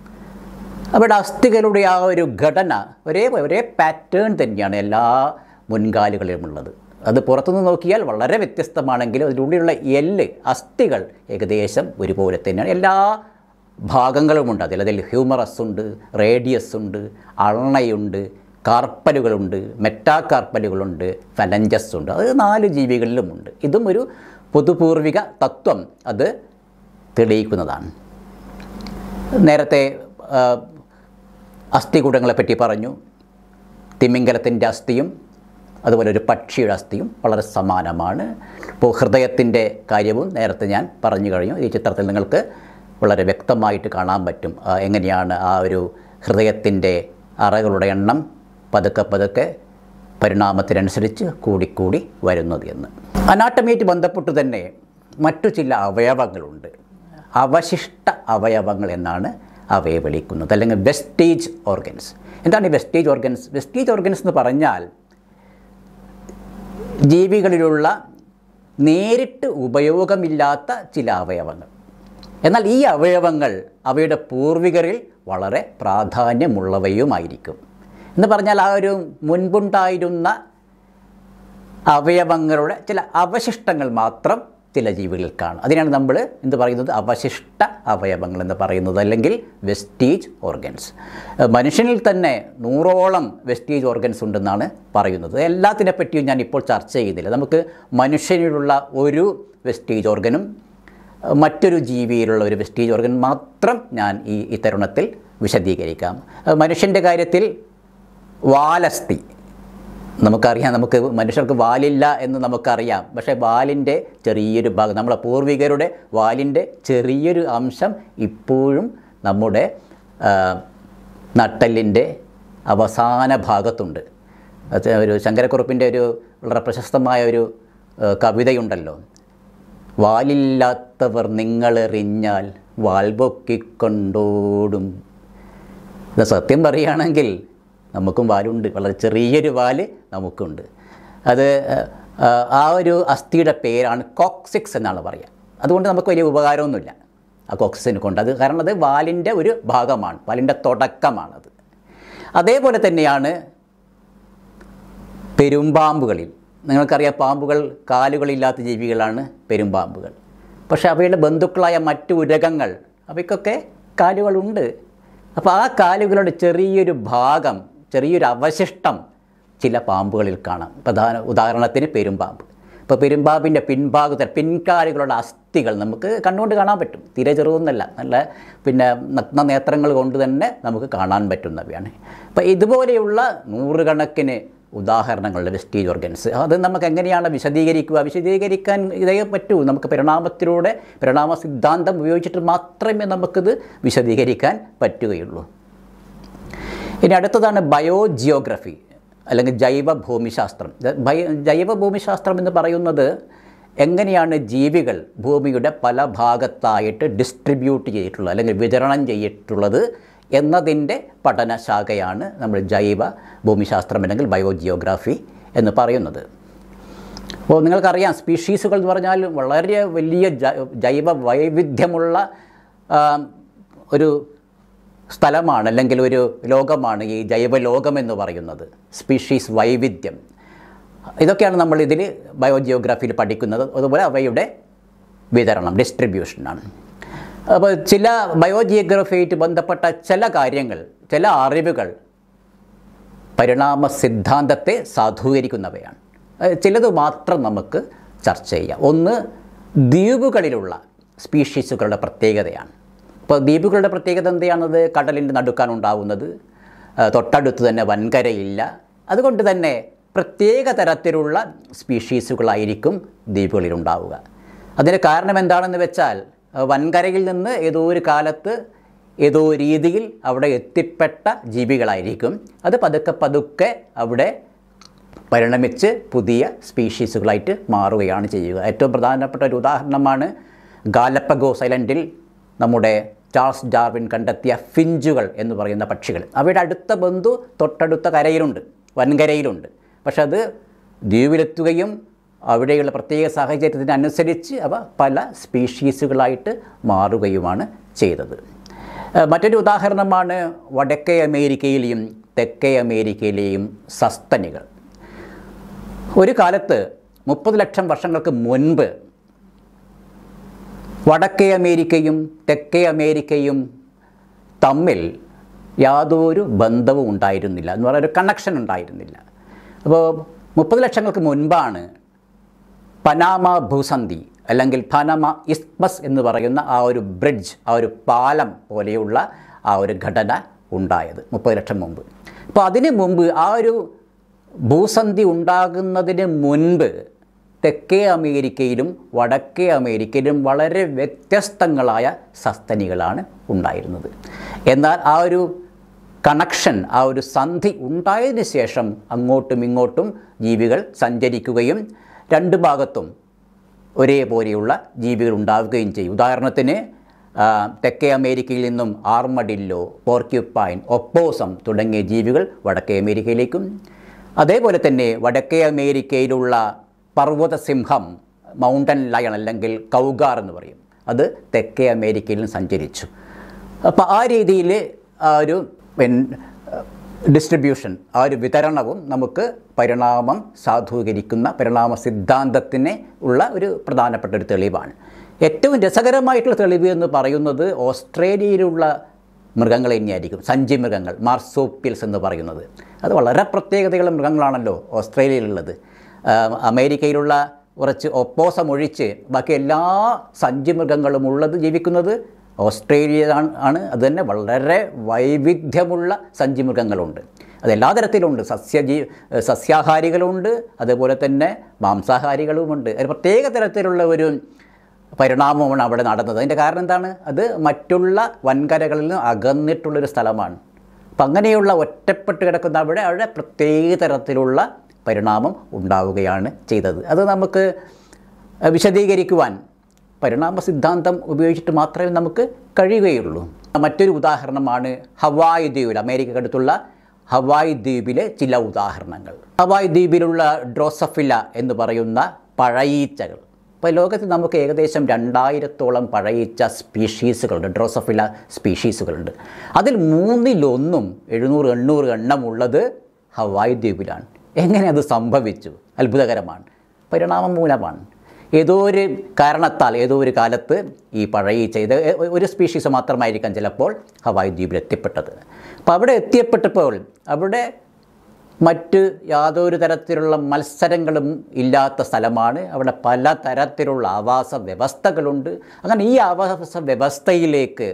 അവിടെ അസ്ഥികളുടെ ആ ഒരു ഘടന ഒരേ ഒരേ പാറ്റേൺ തന്നെയാണ് എല്ലാ മുൻകാലുകളിലുമുള്ളത് അത് പുറത്തുനിന്ന് നോക്കിയാൽ വളരെ വ്യത്യസ്തമാണെങ്കിലും അതിനുള്ളിലുള്ള എല്ല് അസ്ഥികൾ ഏകദേശം ഒരുപോലെ തന്നെയാണ് എല്ലാ ഭാഗങ്ങളുമുണ്ട് അതിൽ അതിൽ ഹ്യൂമറസ് ഉണ്ട് റേഡിയസ് ഉണ്ട് അൾണയുണ്ട് കാർപ്പലുകളുണ്ട് മെറ്റാകാർപ്പലുകളുണ്ട് ഫലഞ്ചസ് ഉണ്ട് അത് നാല് ജീവികളിലുമുണ്ട് ഇതും ഒരു പൊതുപൂർവിക തത്വം അത് തെളിയിക്കുന്നതാണ് നേരത്തെ ആ, അസ്ഥികൂടങ്ങളെ പറ്റി പറഞ്ഞു തിമിംഗലത്തിൻ്റെ അസ്ഥിയും അതുപോലെ ഒരു പക്ഷിയുടെ അസ്ഥിയും വളരെ സമാനമാണ് ഇപ്പോൾ ഹൃദയത്തിൻ്റെ കാര്യവും നേരത്തെ ഞാൻ പറഞ്ഞു കഴിഞ്ഞു ഈ ചിത്രത്തിൽ നിങ്ങൾക്ക് വളരെ വ്യക്തമായിട്ട് കാണാൻ പറ്റും ആ, എങ്ങനെയാണ് ആ ഒരു ഹൃദയത്തിൻ്റെ അറകളുടെ എണ്ണം പതുക്കെ പതുക്കെ പരിണാമത്തിനനുസരിച്ച് കൂടിക്കൂടി വരുന്നത് എന്ന് അനാട്ടമിയായിട്ട് ബന്ധപ്പെട്ട് തന്നെ മറ്റു ചില അവയവങ്ങളുണ്ട് അവശിഷ്ട അവയവങ്ങൾ എന്നാണ് അവയെ വിളിക്കുന്നത് അല്ലെങ്കിൽ വെസ്റ്റേജ് ഓർഗൻസ് എന്താണ് ഈ വെസ്റ്റേജ് ഓർഗൻസ് വെസ്റ്റേജ് ഓർഗൻസ് എന്ന് പറഞ്ഞാൽ ജീവികളിലുള്ള നേരിട്ട് ഉപയോഗമില്ലാത്ത ചില അവയവങ്ങൾ എന്നാൽ ഈ അവയവങ്ങൾ അവയുടെ പൂർവികരിൽ വളരെ പ്രാധാന്യമുള്ളവയുമായിരിക്കും എന്ന് പറഞ്ഞാൽ ആ ഒരു മുൻപുണ്ടായിരുന്ന അവയവങ്ങളുടെ ചില അവശിഷ്ടങ്ങൾ മാത്രം ചില ജീവികളിൽ കാണും അതിനാണ് നമ്മൾ എന്ത് പറയുന്നത് അവശിഷ്ട അവയവങ്ങൾ എന്ന് പറയുന്നത് അല്ലെങ്കിൽ വെസ്റ്റീജ് ഓർഗൻസ് മനുഷ്യനിൽ തന്നെ നൂറോളം വെസ്റ്റീജ് ഓർഗൻസ് ഉണ്ടെന്നാണ് പറയുന്നത് എല്ലാത്തിനെ പറ്റിയും ഞാൻ ഇപ്പോൾ ചർച്ച ചെയ്യുന്നില്ല നമുക്ക് മനുഷ്യനിലുള്ള ഒരു വെസ്റ്റീജ് ഓർഗനും മറ്റൊരു ജീവിയിലുള്ള ഒരു വെസ്റ്റീജ് ഓർഗൻ മാത്രം ഞാൻ ഈ ഈ തരുണത്തിൽ വിശദീകരിക്കാം മനുഷ്യൻ്റെ കാര്യത്തിൽ വാലസ്ഥി നമുക്കറിയാം നമുക്ക് മനുഷ്യർക്ക് വാലില്ല എന്ന് നമുക്കറിയാം പക്ഷേ വാലിൻ്റെ ചെറിയൊരു ഭാഗം നമ്മുടെ പൂർവികരുടെ വാലിൻ്റെ ചെറിയൊരു അംശം ഇപ്പോഴും നമ്മുടെ ആ, നട്ടെല്ലിൻ്റെ അവസാന ഭാഗത്തുണ്ട് അത് ഒരു ശങ്കരക്കുറുപ്പിൻ്റെ ഒരു വളരെ പ്രശസ്തമായ ഒരു ആ, കവിതയുണ്ടല്ലോ വാലില്ലാത്തവർ നിങ്ങളെറിഞ്ഞാൽ വാൽ പൊക്കിക്കൊണ്ടോടും ഇത് സത്യം പറയുകയാണെങ്കിൽ നമുക്കും വാലുണ്ട് വളരെ ചെറിയൊരു വാല് നമുക്കുണ്ട് അത് ആ, ആ ഒരു അസ്ഥിയുടെ പേരാണ് കോക്സിക്സ് എന്നാണ് പറയുക അതുകൊണ്ട് നമുക്ക് വലിയ ഉപകാരമൊന്നുമില്ല ആ കോക്സിനെ കൊണ്ട് അത് കാരണം അത് വാലിൻ്റെ ഒരു ഭാഗമാണ് വാലിൻ്റെ തുടക്കമാണത് അതേപോലെ തന്നെയാണ് പെരുമ്പാമ്പുകളിൽ നിങ്ങൾക്കറിയാം പാമ്പുകൾ കാലുകളില്ലാത്ത ജീവികളാണ് പെരുമ്പാമ്പുകൾ പക്ഷേ അവയുടെ ബന്ധുക്കളായ മറ്റു ഉരകങ്ങൾ അവയ്ക്കൊക്കെ കാലുകളുണ്ട് അപ്പോൾ ആ കാലുകളുടെ ചെറിയൊരു ഭാഗം ചെറിയൊരു അവശിഷ്ടം ചില പാമ്പുകളിൽ കാണാം പ്രധാന ഉദാഹരണത്തിന് പെരുമ്പാമ്പ് ഇപ്പോൾ പെരുമ്പാമ്പിൻ്റെ പിൻഭാഗത്തിൽ പിൻകാലുകളുടെ അസ്ഥികൾ നമുക്ക് കണ്ടുകൊണ്ട് കാണാൻ പറ്റും തീരെ ചെറുതൊന്നല്ല നല്ല പിന്നെ നഗ്ന നേത്രങ്ങൾ കൊണ്ട് തന്നെ നമുക്ക് കാണാൻ പറ്റുന്നവയാണ് അപ്പോൾ ഇതുപോലെയുള്ള നൂറുകണക്കിന് ഉദാഹരണങ്ങളുടെ വെസ്റ്റീജ് ഓർഗൻസ് അത് നമുക്ക് എങ്ങനെയാണ് വിശദീകരിക്കുക വിശദീകരിക്കാൻ ഇതേ പറ്റൂ നമുക്ക് പരിണാമത്തിലൂടെ പരിണാമ സിദ്ധാന്തം ഉപയോഗിച്ചിട്ട് മാത്രമേ നമുക്കിത് വിശദീകരിക്കാൻ പറ്റുകയുള്ളൂ ഇനി അടുത്തതാണ് ബയോജിയോഗ്രഫി അല്ലെങ്കിൽ ജൈവ ഭൂമിശാസ്ത്രം ജ- ബയ- ജൈവ ഭൂമിശാസ്ത്രം എന്ന് പറയുന്നത് എങ്ങനെയാണ് ജീവികൾ ഭൂമിയുടെ പല ഭാഗത്തായിട്ട് ഡിസ്ട്രിബ്യൂട്ട് ചെയ്തിട്ടുള്ളത് അല്ലെങ്കിൽ വിതരണം ചെയ്തിട്ടുള്ളത് എന്നതിൻ്റെ പഠനശാഖയാണ് നമ്മൾ ജൈവ ഭൂമിശാസ്ത്രം അല്ലെങ്കിൽ ബയോജിയോഗ്രാഫി എന്ന് പറയുന്നത് അപ്പോൾ നിങ്ങൾക്കറിയാം സ്പീഷീസുകൾ എന്ന് പറഞ്ഞാൽ വളരെ വലിയ ജ- ജൈവ വൈവിധ്യമുള്ള ആ, ഒരു സ്ഥലമാണ് അല്ലെങ്കിൽ ഒരു ലോകമാണ് ഈ ജൈവലോകം എന്ന് പറയുന്നത് സ്പീഷീസ് വൈവിധ്യം ഇതൊക്കെയാണ് നമ്മൾ ഇതിൽ ബയോജിയോഗ്രാഫിയിൽ പഠിക്കുന്നത് അതുപോലെ അവയുടെ വിതരണം ഡിസ്ട്രിബ്യൂഷനാണ് അപ്പോൾ ചില ബയോജിയോഗ്രഫിയായിട്ട് ബന്ധപ്പെട്ട ചില കാര്യങ്ങൾ ചില അറിവുകൾ പരിണാമ സിദ്ധാന്തത്തെ സാധൂകരിക്കുന്നവയാണ് അത് ചിലത് മാത്രം നമുക്ക് ചർച്ച ചെയ്യാം ഒന്ന് ദ്വീപുകളിലുള്ള സ്പീഷീസുകളുടെ പ്രത്യേകതയാണ് ഇപ്പോൾ ദ്വീപുകളുടെ പ്രത്യേകത എന്തെയാണത് കടലിൻ്റെ നടുക്കാനുണ്ടാവുന്നത് ആ, തൊട്ടടുത്ത് തന്നെ വൻകരയില്ല അതുകൊണ്ട് തന്നെ പ്രത്യേക തരത്തിലുള്ള സ്പീഷീസുകളായിരിക്കും ദ്വീപുകളിലുണ്ടാവുക അതിന് കാരണം എന്താണെന്ന് വെച്ചാൽ ആ, വൻകരയിൽ നിന്ന് ഏതോ ഒരു കാലത്ത് ഏതോ രീതിയിൽ അവിടെ എത്തിപ്പെട്ട ജീവികളായിരിക്കും അത് പതുക്കെ പതുക്കെ അവിടെ പരിണമിച്ച് പുതിയ സ്പീഷീസുകളായിട്ട് മാറുകയാണ് ചെയ്യുക ഏറ്റവും പ്രധാനപ്പെട്ട ഒരു ഉദാഹരണമാണ് ഗാലപ്പഗോസ് ഐലൻഡിൽ നമ്മുടെ ചാൾസ് ഡാർവിൻ കണ്ടെത്തിയ ഫിഞ്ചുകൾ എന്ന് പറയുന്ന പക്ഷികൾ അവയുടെ അടുത്ത ബന്ധു തൊട്ടടുത്ത കരയിലുണ്ട് വൻകരയിലുണ്ട് പക്ഷെ അത് ദ്വീപിലെത്തുകയും അവിടെയുള്ള പ്രത്യേക സാഹചര്യത്തിനനുസരിച്ച് അവ പല സ്പീഷീസുകളായിട്ട് മാറുകയുമാണ് ചെയ്തത് ഏഹ് മറ്റൊരു ഉദാഹരണമാണ് വടക്കേ അമേരിക്കയിലെയും തെക്കേ അമേരിക്കയിലെയും സസ്തനികൾ ഒരു കാലത്ത് മുപ്പത് ലക്ഷം വർഷങ്ങൾക്ക് മുൻപ് വടക്കേ അമേരിക്കയും തെക്കേ അമേരിക്കയും തമ്മിൽ യാതൊരു ബന്ധവും ഉണ്ടായിരുന്നില്ല എന്ന് പറയുന്ന ഒരു കണക്ഷൻ ഉണ്ടായിരുന്നില്ല അപ്പോൾ മുപ്പത് ലക്ഷങ്ങൾക്ക് മുൻപാണ് പനാമ ഭൂസന്ധി അല്ലെങ്കിൽ പനാമ ഇസ്മസ് എന്ന് പറയുന്ന ആ ഒരു ബ്രിഡ്ജ് ആ ഒരു പാലം പോലെയുള്ള ആ ഒരു ഘടന ഉണ്ടായത് മുപ്പത് ലക്ഷം മുമ്പ് അപ്പോൾ അതിന് മുമ്പ് ആ ഒരു ഭൂസന്ധി ഉണ്ടാകുന്നതിന് മുൻപ് തെക്കേ അമേരിക്കയിലും വടക്കേ അമേരിക്കയിലും വളരെ വ്യത്യസ്തങ്ങളായ സസ്തനികളാണ് ഉണ്ടായിരുന്നത് എന്നാൽ ആ ഒരു കണക്ഷൻ ആ ഒരു സന്ധി ഉണ്ടായതിനു ശേഷം അങ്ങോട്ടും ഇങ്ങോട്ടും ജീവികൾ സഞ്ചരിക്കുകയും രണ്ട് ഭാഗത്തും ഒരേപോലെയുള്ള ജീവികൾ ഉണ്ടാവുകയും ചെയ്യും ഉദാഹരണത്തിന് ആ, തെക്കേ അമേരിക്കയിൽ നിന്നും ആർമഡില്ലോ പോർക്യുപ്പൈൻ ഒപ്പോസം തുടങ്ങിയ ജീവികൾ വടക്കേ അമേരിക്കയിലേക്കും അതേപോലെ തന്നെ വടക്കേ അമേരിക്കയിലുള്ള പർവ്വതസിംഹം മൗണ്ടൻ ലയൺ അല്ലെങ്കിൽ കൗഗാർ എന്ന് പറയും അത് തെക്കേ അമേരിക്കയിലും സഞ്ചരിച്ചു അപ്പോൾ ആ രീതിയിൽ ആ ഒരു ഡിസ്ട്രിബ്യൂഷൻ ആ ഒരു വിതരണവും നമുക്ക് പരിണാമം സാധൂകരിക്കുന്ന പരിണാമ സിദ്ധാന്തത്തിന് ഉള്ള ഒരു പ്രധാനപ്പെട്ട ഒരു തെളിവാണ് ഏറ്റവും രസകരമായിട്ടുള്ള തെളിവ് എന്ന് പറയുന്നത് ഓസ്ട്രേലിയയിലുള്ള മൃഗങ്ങൾ തന്നെയായിരിക്കും സഞ്ചി മൃഗങ്ങൾ മാർസോപ്പിൽസ് എന്ന് പറയുന്നത് അത് വളരെ പ്രത്യേകതയുള്ള മൃഗങ്ങളാണല്ലോ ഓസ്ട്രേലിയയിലുള്ളത് ആ, അമേരിക്കയിലുള്ള കുറച്ച് ഒപ്പോസം ഒഴിച്ച് ബാക്കി എല്ലാ സഞ്ചിമൃഗങ്ങളും ഉള്ളത് ജീവിക്കുന്നത് ഓസ്ട്രേലിയയിലാണ് ആണ് അത് തന്നെ വളരെ വൈവിധ്യമുള്ള സഞ്ചിമൃഗങ്ങളുണ്ട് അത് എല്ലാ തരത്തിലുണ്ട് സസ്യജീ സസ്യാഹാരികളുണ്ട് അതുപോലെ തന്നെ മാംസാഹാരികളുമുണ്ട് ഒരു പ്രത്യേക തരത്തിലുള്ള ഒരു പരിണാമമാണ് അവിടെ നടന്നത് അതിൻ്റെ കാരണം എന്താണ് അത് മറ്റുള്ള വൻകരകളിൽ നിന്ന് അകന്നിട്ടുള്ളൊരു സ്ഥലമാണ് അപ്പം അങ്ങനെയുള്ള ഒറ്റപ്പെട്ട് കിടക്കുന്ന അവിടെ അവിടെ പ്രത്യേക തരത്തിലുള്ള പരിണാമം ഉണ്ടാവുകയാണ് ചെയ്തത് അത് നമുക്ക് വിശദീകരിക്കുവാൻ പരിണാമ സിദ്ധാന്തം ഉപയോഗിച്ചിട്ട് മാത്രമേ നമുക്ക് കഴിയുകയുള്ളൂ മറ്റൊരു ഉദാഹരണമാണ് ഹവായ് ദ്വീപിൽ അമേരിക്കക്കടുത്തുള്ള ഹവായ് ദ്വീപിലെ ചില ഉദാഹരണങ്ങൾ ഹവായ് ദ്വീപിലുള്ള ഡ്രോസഫില എന്ന് പറയുന്ന പഴയീച്ചകൾ ഇപ്പോൾ ലോകത്ത് നമുക്ക് ഏകദേശം രണ്ടായിരത്തോളം പഴയീച്ച സ്പീഷീസുകളുണ്ട് ഡ്രോസഫില സ്പീഷീസുകളുണ്ട് അതിൽ മൂന്നിലൊന്നും എഴുന്നൂറ് എണ്ണൂറ് എണ്ണമുള്ളത് ഹവായ് ദ്വീപിലാണ് എങ്ങനെ അത് സംഭവിച്ചു അത്ഭുതകരമാണ് പരിണാമം മൂലമാണ് ഏതോ ഒരു കാരണത്താൽ ഏതോ ഒരു കാലത്ത് ഈ പഴയീച്ച ഇത് ഒരു സ്പീഷീസ് മാത്രമായിരിക്കാം ചിലപ്പോൾ ഹവായ് ദ്വീപിൽ എത്തിപ്പെട്ടത് അപ്പോൾ അവിടെ എത്തിയപ്പെട്ടപ്പോൾ അവിടെ മറ്റ് യാതൊരു തരത്തിലുള്ള മത്സരങ്ങളും ഇല്ലാത്ത സ്ഥലമാണ് അവിടെ പല തരത്തിലുള്ള ആവാസ വ്യവസ്ഥകളുണ്ട് അങ്ങനെ ഈ ആവാസ വ്യവസ്ഥയിലേക്ക്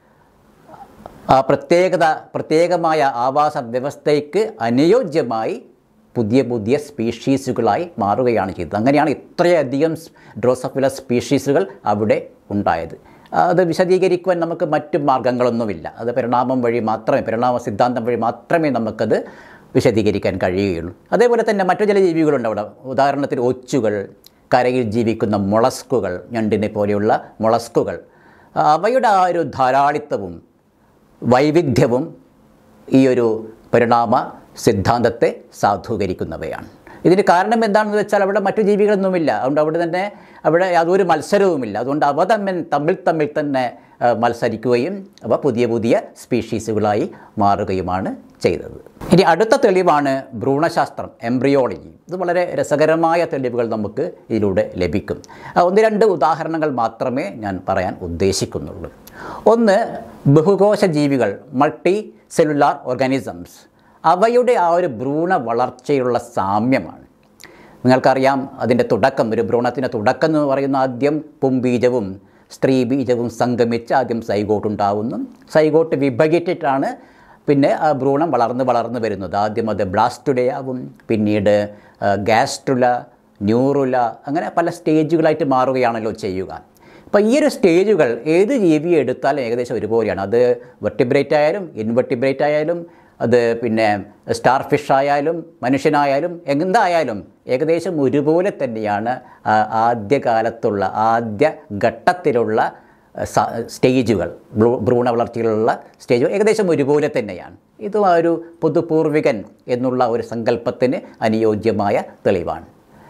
ആ പ്രത്യേകത പ്രത്യേകമായ ആവാസ വ്യവസ്ഥയ്ക്ക് അനുയോജ്യമായി പുതിയ പുതിയ സ്പീഷീസുകളായി മാറുകയാണ് ചെയ്തത് അങ്ങനെയാണ് ഇത്രയധികം ഡ്രോസഫില സ്പീഷീസുകൾ അവിടെ ഉണ്ടായത് അത് വിശദീകരിക്കുവാൻ നമുക്ക് മറ്റു മാർഗങ്ങളൊന്നുമില്ല അത് പരിണാമം വഴി മാത്രമേ പരിണാമ സിദ്ധാന്തം വഴി മാത്രമേ നമുക്കത് വിശദീകരിക്കാൻ കഴിയുകയുള്ളൂ അതേപോലെ തന്നെ മറ്റു ചില ജീവികളുണ്ട് അവിടെ ഉദാഹരണത്തിന് ഒച്ചുകൾ കരയിൽ ജീവിക്കുന്ന മുളസ്കുകൾ ഞണ്ടിനെ പോലെയുള്ള മുളസ്കുകൾ അവയുടെ ആ ഒരു ധാരാളിത്തവും വൈവിധ്യവും ഈ ഒരു പരിണാമ സിദ്ധാന്തത്തെ സാധൂകരിക്കുന്നവയാണ് ഇതിന് കാരണം എന്താണെന്ന് വെച്ചാൽ അവിടെ മറ്റു ജീവികളൊന്നുമില്ല അതുകൊണ്ട് അവിടെ തന്നെ അവിടെ യാതൊരു മത്സരവുമില്ല അതുകൊണ്ട് അവ തമ്മിൽ തമ്മിൽ തമ്മിൽ തന്നെ ആ, മത്സരിക്കുകയും അവ പുതിയ പുതിയ സ്പീഷീസുകളായി മാറുകയുമാണ് ചെയ്തത് ഇനി അടുത്ത തെളിവാണ് ഭ്രൂണശാസ്ത്രം എംബ്രിയോളജി ഇത് വളരെ രസകരമായ തെളിവുകൾ നമുക്ക് ഇതിലൂടെ ലഭിക്കും ആ, ഒന്ന് രണ്ട് ഉദാഹരണങ്ങൾ മാത്രമേ ഞാൻ പറയാൻ ഉദ്ദേശിക്കുന്നുള്ളൂ ഒന്ന് ബഹുകോശ ജീവികൾ മൾട്ടി സെല്ലുലാർ ഓർഗാനിസംസ് അവയുടെ ആ ഒരു ഭ്രൂണ വളർച്ചയുള്ള സാമ്യമാണ് നിങ്ങൾക്കറിയാം അതിൻ്റെ തുടക്കം ഒരു ഭ്രൂണത്തിൻ്റെ തുടക്കം എന്ന് പറയുന്ന ആദ്യം പുംബീജവും സ്ത്രീ ബീജവും സംഗമിച്ച് ആദ്യം സൈഗോട്ട് ഉണ്ടാവുന്നു സൈഗോട്ട് വിഭജിച്ചിട്ടാണ് പിന്നെ ആ ഭ്രൂണം വളർന്ന് വളർന്ന് വരുന്നത് ആദ്യം അത് ബ്ലാസ്റ്റുലയാവും പിന്നീട് ആ, ഗാസ്ട്രുല ന്യൂറുല അങ്ങനെ പല സ്റ്റേജുകളായിട്ട് മാറുകയാണല്ലോ ചെയ്യുക അപ്പോൾ ഈ ഒരു സ്റ്റേജുകൾ ഏത് ജീവിയെ എടുത്താലും ഏകദേശം ഒരുപോലെയാണ് അത് വെർട്ടിബ്രേറ്റ് ആയാലും ഇൻവെർട്ടിബ്രേറ്റ് ആയാലും അത് പിന്നെ സ്റ്റാർ ഫിഷ് ആയാലും മനുഷ്യനായാലും എന്തായാലും ഏകദേശം ഒരുപോലെ തന്നെയാണ് ആ ആദ്യകാലത്തുള്ള ആദ്യ ഘട്ടത്തിലുള്ള സ- സ്റ്റേജുകൾ ഭ്രൂ- ഭ്രൂണ വളർച്ചയിലുള്ള സ്റ്റേജുകൾ ഏകദേശം ഒരുപോലെ തന്നെയാണ് ഇതും ആ ഒരു പൊതുപൂർവികൻ എന്നുള്ള ഒരു സങ്കല്പത്തിന് അനുയോജ്യമായ തെളിവാണ്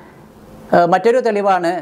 ആ, മറ്റൊരു തെളിവാണ്